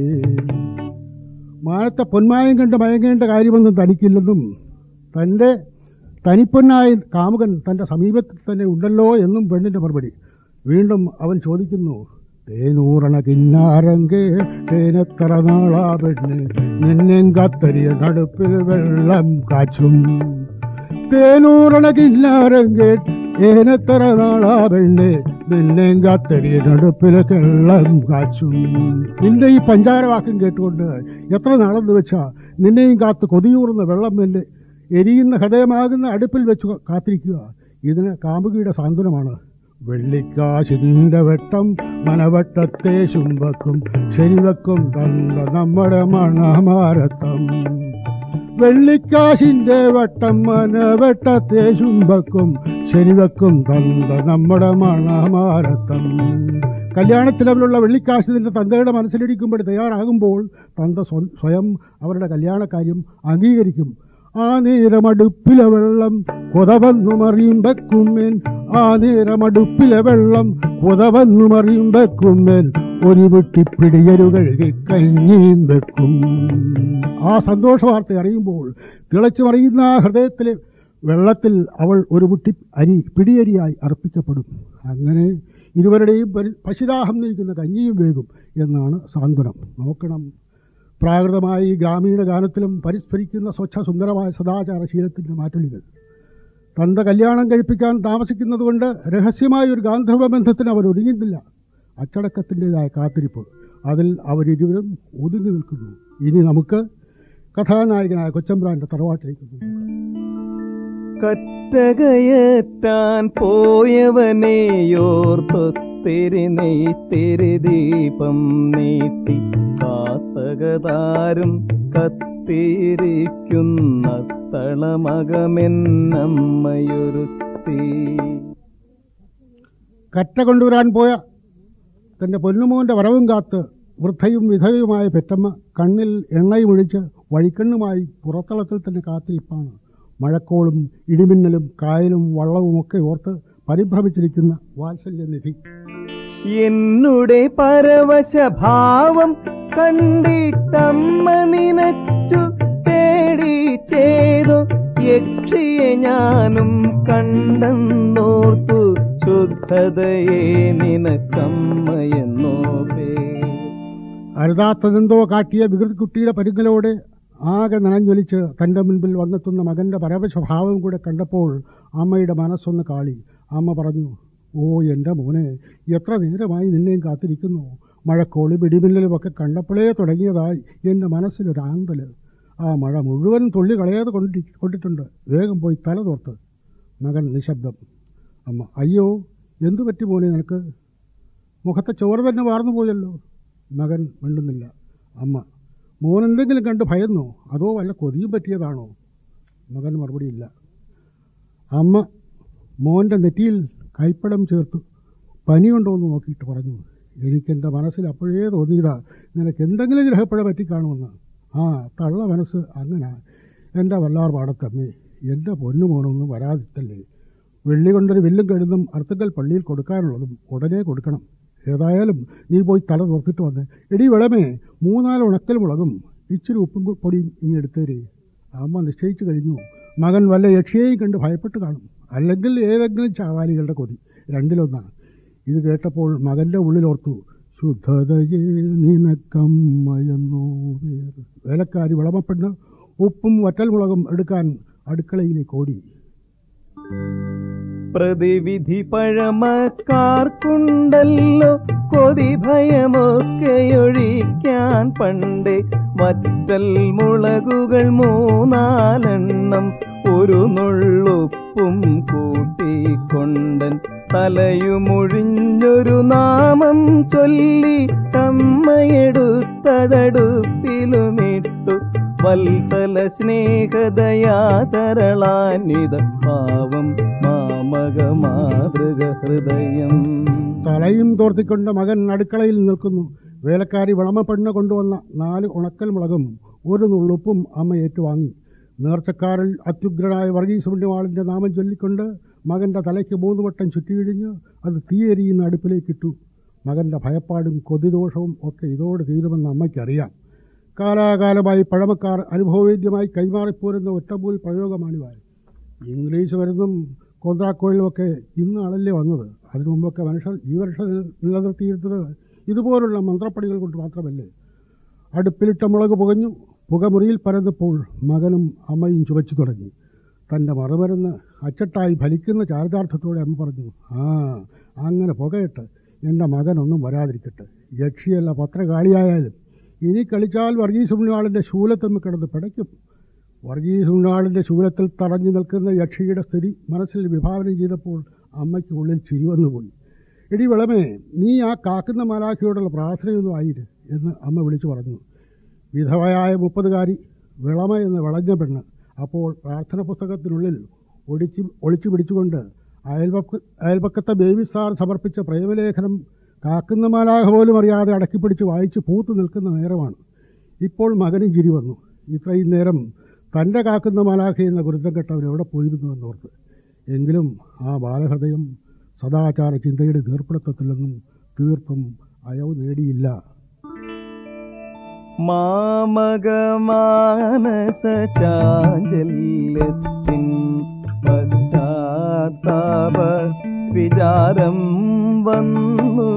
മാനത്തെ പൊന്മായം കണ്ട് മയങ്ങേണ്ട കാര്യമൊന്നും തനിക്കില്ലെന്നും തൻ്റെ തനിപ്പൊന്നായ കാമുകൻ തൻ്റെ സമീപത്തിൽ തന്നെ ഉണ്ടല്ലോ എന്നും പെണ്ണിൻ്റെ മറുപടി വീണ്ടും അവൻ ചോദിക്കുന്നു തേനൂറണ കിന്നാരങ്കേ തേനെത്ര നാളാ പെണ്ണ് നിന്നെ കത്തരിയ നടുപ്പിൽ വെള്ളം കാച്ചും തേനൂറണ കിന്നാരങ്കേ ഏനെത്ര നാളാ പെണ്ണ് നിന്നെ കത്തരിയ നടുപ്പിൽ വെള്ളം കാച്ചും നിന്റെ ഈ പഞ്ചാരവാക്യം കേട്ടുകൊണ്ട് എത്ര നാളെന്ന് വെച്ചാ നിന്നെയും കാത്ത് കൊതിയൂറുന്ന വെള്ളം മെല്ലെ എരിയുന്ന ഹൃദയമാകുന്ന അടുപ്പിൽ വെച്ച് കാത്തിരിക്കുക ഇതിന് കാമുകിയുടെ സാന്ത്വനമാണ് വെള്ളിക്കാശിന്റെ വെട്ടം മനവട്ടത്തെ ശുംബക്കും ശരിവെക്കും തന്ന നമ്മുടെ മണമാരത്തം വെള്ളിക്കാശിന്റെ വട്ടം മനവെട്ടത്തെ ശുംബക്കും ശരിവെക്കും തന്ന നമ്മുടെ മണമാരത്തം കല്യാണച്ചിലവിലുള്ള വെള്ളിക്കാശ് നിന്റെ തന്തയുടെ മനസ്സിലിരിക്കുമ്പോൾ തയ്യാറാകുമ്പോൾ തന്ത സ്വ- സ്വയം അവരുടെ കല്യാണക്കാര്യം അംഗീകരിക്കും ആ നേരമടുപ്പിലെ വെള്ളം കൊതവന്നു മറിയുമ്പക്കുമ്മേൻ ആ നേരമടുപ്പിലെ വെള്ളം കൊതവന്നു മറിയുമ്പക്കുമ്മേൻ ഒരു വിട്ടിപ്പിടിയരുകൾ കഞ്ഞിയും വെക്കും ആ സന്തോഷ വാർത്ത അറിയുമ്പോൾ തിളച്ചു മറിയുന്ന ആ ഹൃദയത്തിലെ വെള്ളത്തിൽ അവൾ ഒരു മുട്ടി അരി പിടിയരിയായി അർപ്പിക്കപ്പെടും അങ്ങനെ ഇരുവരുടെയും പരി- പശുദാഹം നയിക്കുന്ന കഞ്ഞിയും വേകും എന്നാണ് സാന്ത്വനം നോക്കണം പ്രാകൃതമായ ഈ ഗ്രാമീണ ഗാനത്തിലും പരിസ്ഫരിക്കുന്ന സ്വച്ഛ സുന്ദരമായ സദാചാര ശീലത്തിൻ്റെ മാറ്റൊലികൾ തന്റെ കല്യാണം കഴിപ്പിക്കാൻ താമസിക്കുന്നതുകൊണ്ട് രഹസ്യമായ ഒരു ഗാന്ധർവ ബന്ധത്തിന് അവർ ഒരുങ്ങുന്നില്ല അച്ചടക്കത്തിൻ്റെതായ കാത്തിരിപ്പ് അതിൽ അവരിരുവരും ഒതുങ്ങി നിൽക്കുന്നു ഇനി നമുക്ക് കഥാനായകനായ കൊച്ചമ്പ്രാന്റെ തറവാട്ടിലേക്ക് പോകാം കറ്റകയറ്റാൻ പോയവനെയോർത്തൊത്തിരി നെയ്ത്തിരി ദീപം നീട്ടി കാത്തകതാരും കത്തിരിക്കുന്ന തളമകമെന്നമ്മയൊരുത്തി കറ്റ കൊണ്ടുവരാൻ പോയ തന്റെ പൊന്നുമോന്റെ വരവും കാത്ത് വൃദ്ധയും വിധവയുമായ പെറ്റമ്മ കണ്ണിൽ എണ്ണയുമൊഴിച്ച് വഴിക്കണ്ണുമായി പുറത്തളത്തിൽ തന്നെ കാത്തിരിപ്പാണ് മഴക്കോളും ഇടിമിന്നലും കായലും വള്ളവുമൊക്കെ ഓർത്ത് പരിഭ്രമിച്ചിരിക്കുന്ന വാത്സല്യനിധി എന്നുടെ പരവശഭാവം കണ്ടിട്ടമ്മ നിനച്ചു തേടി ചെയ്തു യക്ഷിയെ ഞാനും കണ്ടെന്നോർത്തു ശുദ്ധതയെ നിനക്കമ്മയെന്നോ പേർ അരുതാത്തതെന്തോ കാട്ടിയ വികൃതിക്കുട്ടിയുടെ പരുങ്ങലോടെ ആകെ നനഞ്ഞൊലിച്ച് തന്റെ മുൻപിൽ വന്നെത്തുന്ന മകന്റെ പരവശഭാവം കൂടെ കണ്ടപ്പോൾ അമ്മയുടെ മനസ്സൊന്ന് കാളി അമ്മ പറഞ്ഞു ഓ എൻ്റെ മോനെ എത്ര നേരമായി നിന്നെയും കാത്തിരിക്കുന്നു മഴക്കോളി പിടിമിന്നലുമൊക്കെ കണ്ടപ്പോഴേ തുടങ്ങിയതായി എൻ്റെ മനസ്സിലൊരാന്തല് ആ മഴ മുഴുവൻ തുള്ളി കളയാതെ കൊണ്ടി കൊണ്ടിട്ടുണ്ട് വേഗം പോയി തല തോർത്ത് മകൻ നിശബ്ദം അമ്മ അയ്യോ എന്തു പറ്റി മോനെ നിനക്ക് മുഖത്തെ ചോര തന്നെ വാർന്നു പോയല്ലോ മകൻ മിണ്ടുന്നില്ല അമ്മ മോൻ എന്തെങ്കിലും കണ്ട് ഭയന്നോ അതോ വല്ല കൊതിയും പറ്റിയതാണോ മകൻ മറുപടിയില്ല അമ്മ മോൻ്റെ നെറ്റിയിൽ കൈപ്പടം ചേർത്തു പനിയുണ്ടോ എന്ന് നോക്കിയിട്ട് പറഞ്ഞു എനിക്കെൻ്റെ മനസ്സിൽ അപ്പോഴേ തോന്നിയതാ നിനക്ക് എന്തെങ്കിലും ഗ്രഹപ്പഴ പറ്റിക്കാണുമെന്ന് ആ തള്ള മനസ്സ് അങ്ങനെ എൻ്റെ വല്ലാർ പാടത്തമ്മേ എൻ്റെ പൊന്നു മോനൊന്നും വരാതിട്ടല്ലേ വെള്ളി കൊണ്ടൊരു വില്ലും കഴുതും അർത്തുക്കൽ പള്ളിയിൽ കൊടുക്കാനുള്ളതും ഉടനെ കൊടുക്കണം ഏതായാലും നീ പോയി തല നോക്കിയിട്ട് വന്ന് എടി വിളമേ മൂന്നാല് ഉണക്കൽ മുളകും ഇച്ചിരി ഉപ്പും കു- പൊടിയും ഇനി എടുത്തേര് അമ്മ നിശ്ചയിച്ചു കഴിഞ്ഞു മകൻ വല്ല യക്ഷിയെയും കണ്ട് ഭയപ്പെട്ട് കാണും അല്ലെങ്കിൽ ഏതെങ്കിലും ചാവാലികളുടെ കൊതി രണ്ടിലൊന്നാണ് ഇത് കേട്ടപ്പോൾ മകൻ്റെ ഉള്ളിലോർത്തു ശുദ്ധതയെ നിനക്കമ്മയെന്നോ വേർ വേലക്കാരി വിളമപ്പെണ്ണ് ഉപ്പും വറ്റൽമുളകും എടുക്കാൻ അടുക്കളയിലേക്ക് ഓടി പ്രതിവിധി പഴമക്കാർക്കുണ്ടല്ലോ കൊതി ഭയമൊക്കെയൊഴിക്കാൻ പണ്ടേ വറ്റൽ മുളകുകൾ മൂന്നാലെണ്ണം ഒരു നുള്ളുപ്പും കൂട്ടിക്കൊണ്ടൻ തലയുമൊഴിഞ്ഞൊരു നാമം ചൊല്ലി കമ്മയെടുത്തതടുപ്പിലുമിട്ടു വത്സല സ്നേഹദയാതരളാനിത പാവം മാമക മാതൃക ഹൃദയം തലയും തോർത്തിക്കൊണ്ട് മകൻ അടുക്കളയിൽ നിൽക്കുന്നു വേലക്കാരി വിളമപ്പെണ്ണ് കൊണ്ടുവന്ന നാല് ഉണക്കൽ മുളകും ഒരു നുള്ളുപ്പും അമ്മ ഏറ്റുവാങ്ങി നേർച്ചക്കാരിൽ അത്യുഗ്രനായ വർഗീസ് പുണ്യവാളിന്റെ നാമം ചൊല്ലിക്കൊണ്ട് മകന്റെ തലയ്ക്ക് മൂന്ന് വട്ടം ചുറ്റിയിഴിഞ്ഞ് അത് തീയെരിയുന്ന അടുപ്പിലേക്കിട്ടു മകന്റെ ഭയപ്പാടും കൊതിദോഷവും ഒക്കെ ഇതോടെ തീരുമെന്ന് അമ്മയ്ക്കറിയാം കാലാകാലമായി പഴമക്കാർ അനുഭവവേദ്യമായി കൈമാറിപ്പോരുന്ന ഒറ്റമൂൽ പ്രയോഗമാണിവ ഇംഗ്ലീഷ് മരുന്നും കോന്ത്രാക്കോയിലുമൊക്കെ ഇന്നാണല്ലേ വന്നത് അതിനു മുമ്പൊക്കെ മനുഷ്യർ ജീവരക്ഷ നില- നിലനിർത്തിയിരുന്നത് ഇതുപോലുള്ള മന്ത്രപ്പടികൾ കൊണ്ട് മാത്രമല്ലേ അടുപ്പിലിട്ട മുളക് പുകഞ്ഞു പുകമുറിയിൽ പരന്നപ്പോൾ മകനും അമ്മയും ചുവച്ചു തുടങ്ങി തൻ്റെ മറുമരുന്ന് അച്ചട്ടായി ഫലിക്കുന്ന ചാരിതാർത്ഥത്തോടെ അമ്മ പറഞ്ഞു ആ അങ്ങനെ പുകയിട്ട് എൻ്റെ മകനൊന്നും വരാതിരിക്കട്ടെ യക്ഷിയല്ല പത്രകാളിയായാലും ഇനി കളിച്ചാൽ വർഗീസ് ഉണ്ണിയാളിൻ്റെ ശൂലത്തമ്മ കിടന്ന് പിടയ്ക്കും വർഗീസ് ഉണ്ണാളിൻ്റെ ശൂലത്തിൽ തടഞ്ഞു നിൽക്കുന്ന യക്ഷിയുടെ സ്ഥിതി മനസ്സിൽ വിഭാവനം ചെയ്തപ്പോൾ അമ്മയ്ക്ക് ഉള്ളിൽ ചിരി വന്നുപോയി എടി വിളമേ നീ ആ കാക്കുന്ന മാലാഖിയോടുള്ള പ്രാർത്ഥനയൊന്നും ആയിര് എന്ന് അമ്മ വിളിച്ചു പറഞ്ഞു വിധവയായ മുപ്പതുകാരി വിളമ എന്ന് വിളഞ്ഞ പെണ്ണ് അപ്പോൾ പ്രാർത്ഥന പുസ്തകത്തിനുള്ളിൽ ഒടിച്ച് ഒളിച്ചു പിടിച്ചുകൊണ്ട് അയൽപക്ക അയൽപക്കത്തെ ബേബി സാർ സമർപ്പിച്ച പ്രേമലേഖനം കാക്കുന്ന മാലാഖ പോലും അറിയാതെ അടക്കിപ്പിടിച്ച് വായിച്ച് പൂത്തു നിൽക്കുന്ന നേരമാണ് ഇപ്പോൾ മകനും ചിരി വന്നു ഇത്രയും നേരം തൻ്റെ കാക്കുന്ന മാലാഖ എന്ന ഗുരുതം കെട്ടവൻ എവിടെ പോയിരുന്നു എന്നോർത്ത് എങ്കിലും ആ ബാലഹൃദയം സദാചാര ചിന്തയുടെ നീർപ്പിടുത്തത്തിൽ തീർത്തും അയവ് നേടിയില്ല മാമകമാനസ ചാഞ്ചല്യത്തിൻ പശ്ചാത്താപ വിചാരം വന്നു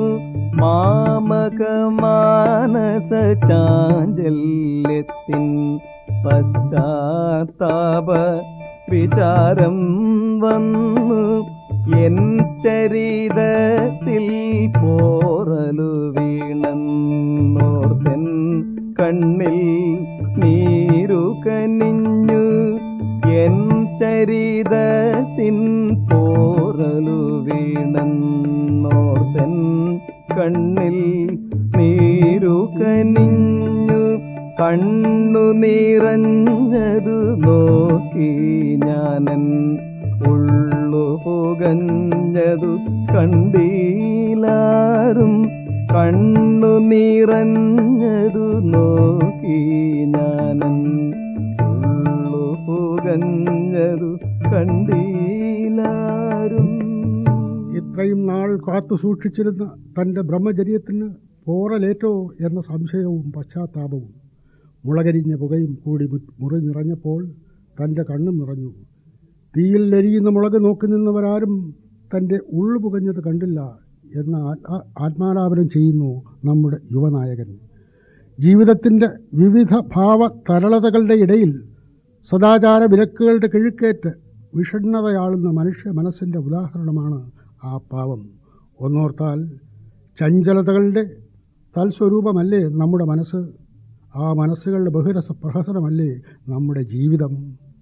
മാമകമാനസ ചാഞ്ചല്യത്തിൻ പശ്ചാത്താപ വിചാരം വന്നു എൻ ചരിതത്തിൽ പോറലു വീണന്നോർത്തൻ കണ്ണിൽ നീരു കനിഞ്ഞു എൻ ചരിതത്തിൻ പോറലു വീണന്നോർത്തൻ കണ്ണിൽ നീരു കനിഞ്ഞു കണ്ണു നിറഞ്ഞതു നോക്കി ഞാനൻ ഉള്ളു പുകഞ്ഞതു കണ്ടീലാരും കണ്ണു നിറഞ്ഞതു നോക്കി ഞാനൻ ഉള്ളു പുകഞ്ഞതു കണ്ടീലാരും ഇത്രയും നാൾ കാത്തു സൂക്ഷിച്ചിരുന്ന തൻ്റെ ബ്രഹ്മചര്യത്തിന് പോറലേറ്റോ എന്ന സംശയവും പശ്ചാത്താപവും മുളകരിഞ്ഞ പുകയും കൂടി മു- മുറി നിറഞ്ഞപ്പോൾ തൻ്റെ കണ്ണും നിറഞ്ഞു തീയിൽ എരിയുന്ന മുളക് നോക്കി നിന്നവരാരും തൻ്റെ ഉള്ളു പുകഞ്ഞത് കണ്ടില്ല എന്ന ആത്മാ- ആത്മാലാപനം ചെയ്യുന്നു നമ്മുടെ യുവനായകൻ ജീവിതത്തിൻ്റെ വിവിധ ഭാവ തരളതകളുടെ ഇടയിൽ സദാചാര വിലക്കുകളുടെ കിഴുക്കേറ്റ് വിഷണ്ണതയാളുന്ന മനുഷ്യ മനസ്സിൻ്റെ ഉദാഹരണമാണ് ആ പാവം ഒന്നോർത്താൽ ചഞ്ചലതകളുടെ തൽസ്വരൂപമല്ലേ നമ്മുടെ മനസ്സ് ആ മനസ്സുകളുടെ ബഹുരസ പ്രഹസനമല്ലേ നമ്മുടെ ജീവിതം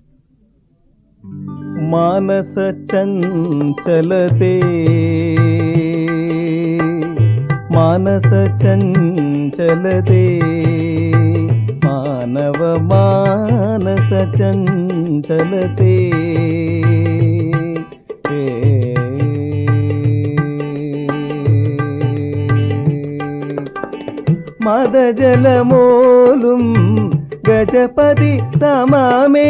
മാനസ ചഞ്ചലതേ മാനസ ചഞ്ചലതേ മാനവ മാനസ ചഞ്ചലത്തെ മദജലമോലും ഗജപതി സമമേ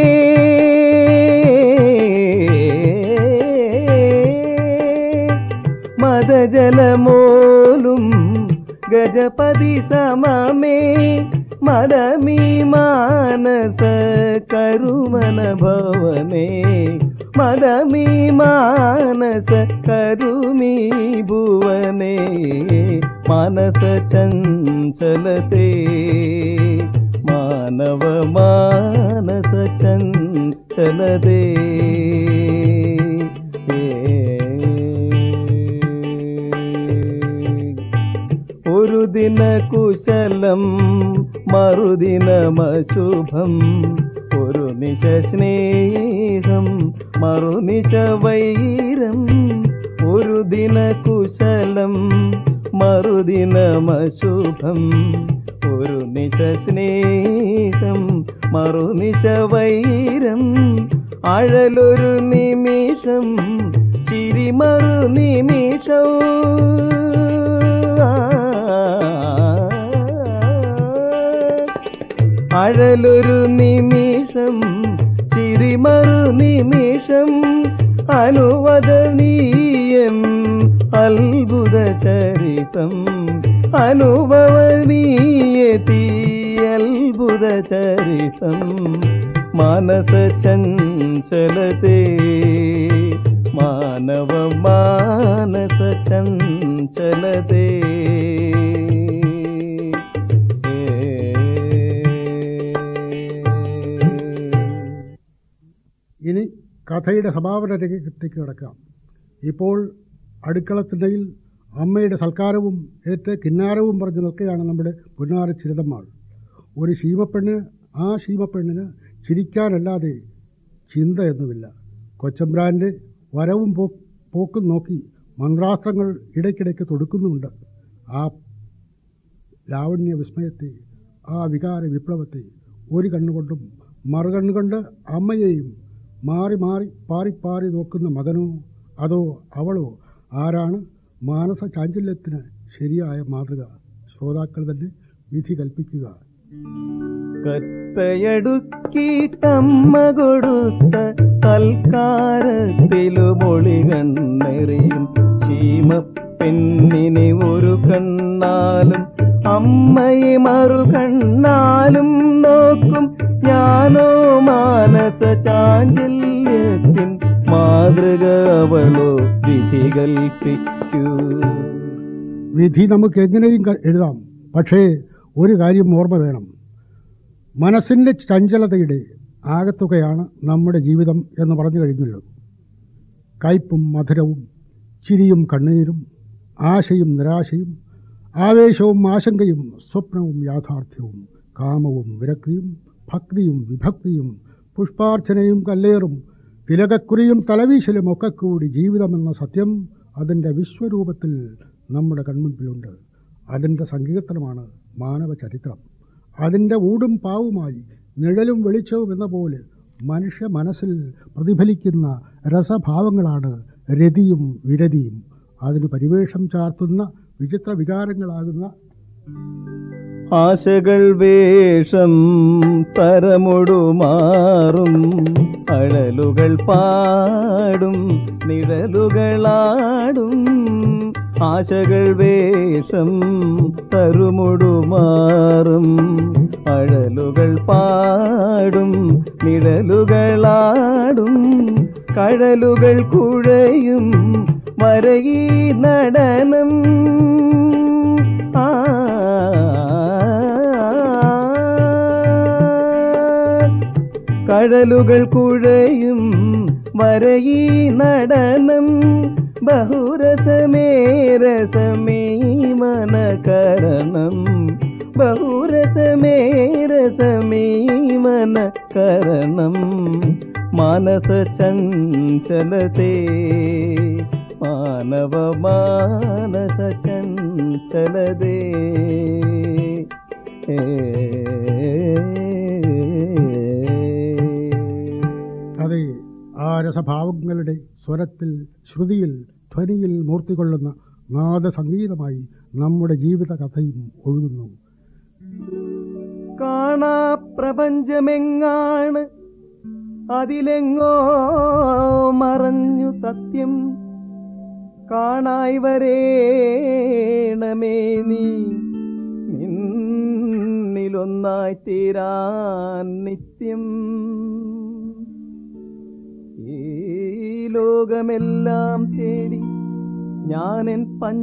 മദജലമോലും ഗജപതി സമമേ മദമീ മാനസ കരുമന ഭവനേ മദമീ മാനസ കരുമീ ഭുവനേ മാനസ ചഞ്ചലത്തെ മാനവ മാനസ ചഞ്ചലതേ ഒരു ദിന കുശലം മറുദിനമശുഭം ഒരു നിശ സ്നേഹം മറുനിശ വൈരം ഒരു ദിന കുശലം മറുദിനമശുഭം ഒരു നിശ സ്നേഹം മറുനിശ വൈരം അഴലൊരു നിമിഷം ചിരിമറു നിമിഷം അഴലൊരു നിമിഷം ചിരിമറു നിമിഷം അനുവദനീയം അത്ഭുത ചരിതം അനുഭവനീയതി അത്ഭുത ചരിതം മാനസ ചഞ്ചലത്തെ മാനവ മാനസ ചഞ്ചലത്തെ ഇനി കഥയുടെ സമാപന രംഗത്തേക്ക് കിടക്കാം ഇപ്പോൾ അടുക്കളത്തിൻ്റെയിൽ അമ്മയുടെ സൽക്കാരവും ഏറ്റ് കിന്നാരവും പറഞ്ഞു നിൽക്കുകയാണ് നമ്മുടെ പുന്നാര ചിരിതമ്മാൾ ഒരു ശീമപ്പെണ്ണ് ആ ശീമപ്പെണ്ണിന് ചിരിക്കാനല്ലാതെ ചിന്തയൊന്നുമില്ല കൊച്ചമ്പ്രാൻ്റെ വരവും പോ പോക്കും നോക്കി മന്ത്രാസ്ത്രങ്ങൾ ഇടയ്ക്കിടയ്ക്ക് തൊടുക്കുന്നുമുണ്ട് ആ ലാവണ്യ വിസ്മയത്തെ ആ വികാര വിപ്ലവത്തെ ഒരു കണ്ണുകൊണ്ടും മറുകണ്ണുകൊണ്ട് അമ്മയെയും മാറി മാറി പാറി പാറി നോക്കുന്ന മകനോ അതോ അവളോ ആരാണ് മാനസ ചാഞ്ചല്യത്തിന് ശരിയായ മാതൃക ശ്രോതാക്കൾ തന്നെ വിധി കൽപ്പിക്കുക കത്തയടുക്കിട്ടമ്മ കൊടുത്ത സൽക്കാരത്തിലുമൊളി കണ്ണെറിയും ചീമ പെണ്ണിനെ ഒരു കണ്ണാലും അമ്മയെ മറു കണ്ണാലും നോക്കും ഞാനോ മാനസ ചാഞ്ചല്യത്തിൻ മാതൃക അവളോ വിധി കൽപ്പിക്കൂ വിധി നമുക്ക് എങ്ങനെയും ക- എഴുതാം പക്ഷേ ഒരു കാര്യം ഓർമ്മ വേണം മനസ്സിൻ്റെ ചഞ്ചലതയുടെ ആകത്തുകയാണ് നമ്മുടെ ജീവിതം എന്ന് പറഞ്ഞു കഴിഞ്ഞല്ലോ കയ്പും മധുരവും ചിരിയും കണ്ണീരും ആശയും നിരാശയും ആവേശവും ആശങ്കയും സ്വപ്നവും യാഥാർത്ഥ്യവും കാമവും വിരക്തിയും ഭക്തിയും വിഭക്തിയും പുഷ്പാർച്ചനയും കല്ലേറും തിലകക്കുറിയും തലവീശലും ഒക്കെ കൂടി ജീവിതമെന്ന സത്യം അതിൻ്റെ വിശ്വരൂപത്തിൽ നമ്മുടെ കൺമുൻപിലുണ്ട് അതിൻ്റെ സങ്കീർത്തനമാണ് മാനവ ചരിത്രം അതിൻ്റെ ഊടും പാവുമായി നിഴലും വെളിച്ചവും എന്ന പോലെ മനുഷ്യ മനസ്സിൽ പ്രതിഫലിക്കുന്ന രസഭാവങ്ങളാണ് രതിയും വിരതിയും അതിന് പരിവേഷം ചാർത്തുന്ന വിചിത്ര വികാരങ്ങളാകുന്ന ആശകൾ വേഷം തരമൊടുമാറും അഴലുകൾ പാടും നിഴലുകളാടും ആശകൾ വേഷം തരുമൊടുമാറും അഴലുകൾ പാടും നിഴലുകളാടും കഴലുകൾ കുഴയും വരകി നടനം ആ കഴലുകൾ കുഴയും വരയി നടനം ബഹുരസമേ രസമേ മനകരണം ബഹുരസമേ രസമേ മനകരണം മാനസ ചഞ്ചലത്തെ മാനവ മാനസ ചഞ്ചലതേ അതെ ആ രസഭാവങ്ങളുടെ സ്വരത്തിൽ ശ്രുതിയിൽ ധ്വനിയിൽ മൂർത്തികൊള്ളുന്ന നാദസംഗീതമായി നമ്മുടെ ജീവിത കഥയും ഒഴുകുന്നു കാണാ പ്രപഞ്ചമെങ്ങാണ് അതിലെങ്ങോ മറഞ്ഞു സത്യം കാണായി വരേണമേ നീ നിന്നിലൊന്നായി തീരാൻ നിത്യം ഈ ലോകമെല്ലാം തേടി ഞാനെൻ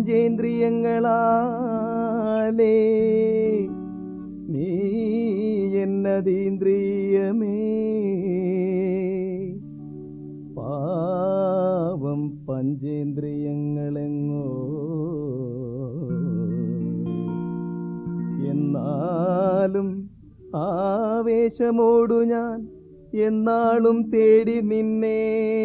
പഞ്ചേന്ദ്രിയങ്ങളാലേ നീ എന്നതീന്ദ്രിയമേ പാവം പഞ്ചേന്ദ്രിയങ്ങളെങ്ങോ എന്നാലും ആവേശമോടു ഞാൻ എന്നാളും തേടി നിന്നെ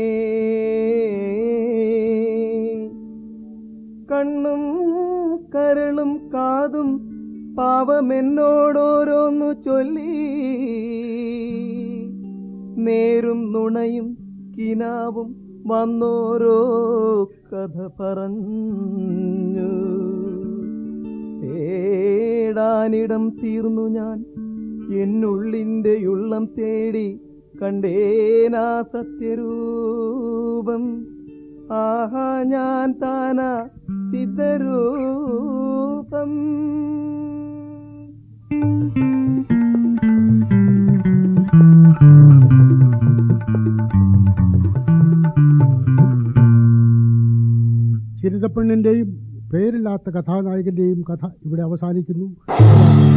കണ്ണും കരളും കാതും പാവമെന്നോടോരോന്നു ചൊല്ലി നേരും നുണയും കിനാവും വന്നോരോ കഥ പറഞ്ഞു തേടാനിടം തീർന്നു ഞാൻ എന്നുള്ളിന്റെ ഉള്ളം തേടി കണ്ടേനാ സത്യരൂപം ആഹാ ഞാൻ താനാ ചിത്തരൂപം ചിരിതപ്പെണ്ണിന്റെയും പേരില്ലാത്ത കഥാനായകന്റെയും കഥ ഇവിടെ അവസാനിക്കുന്നു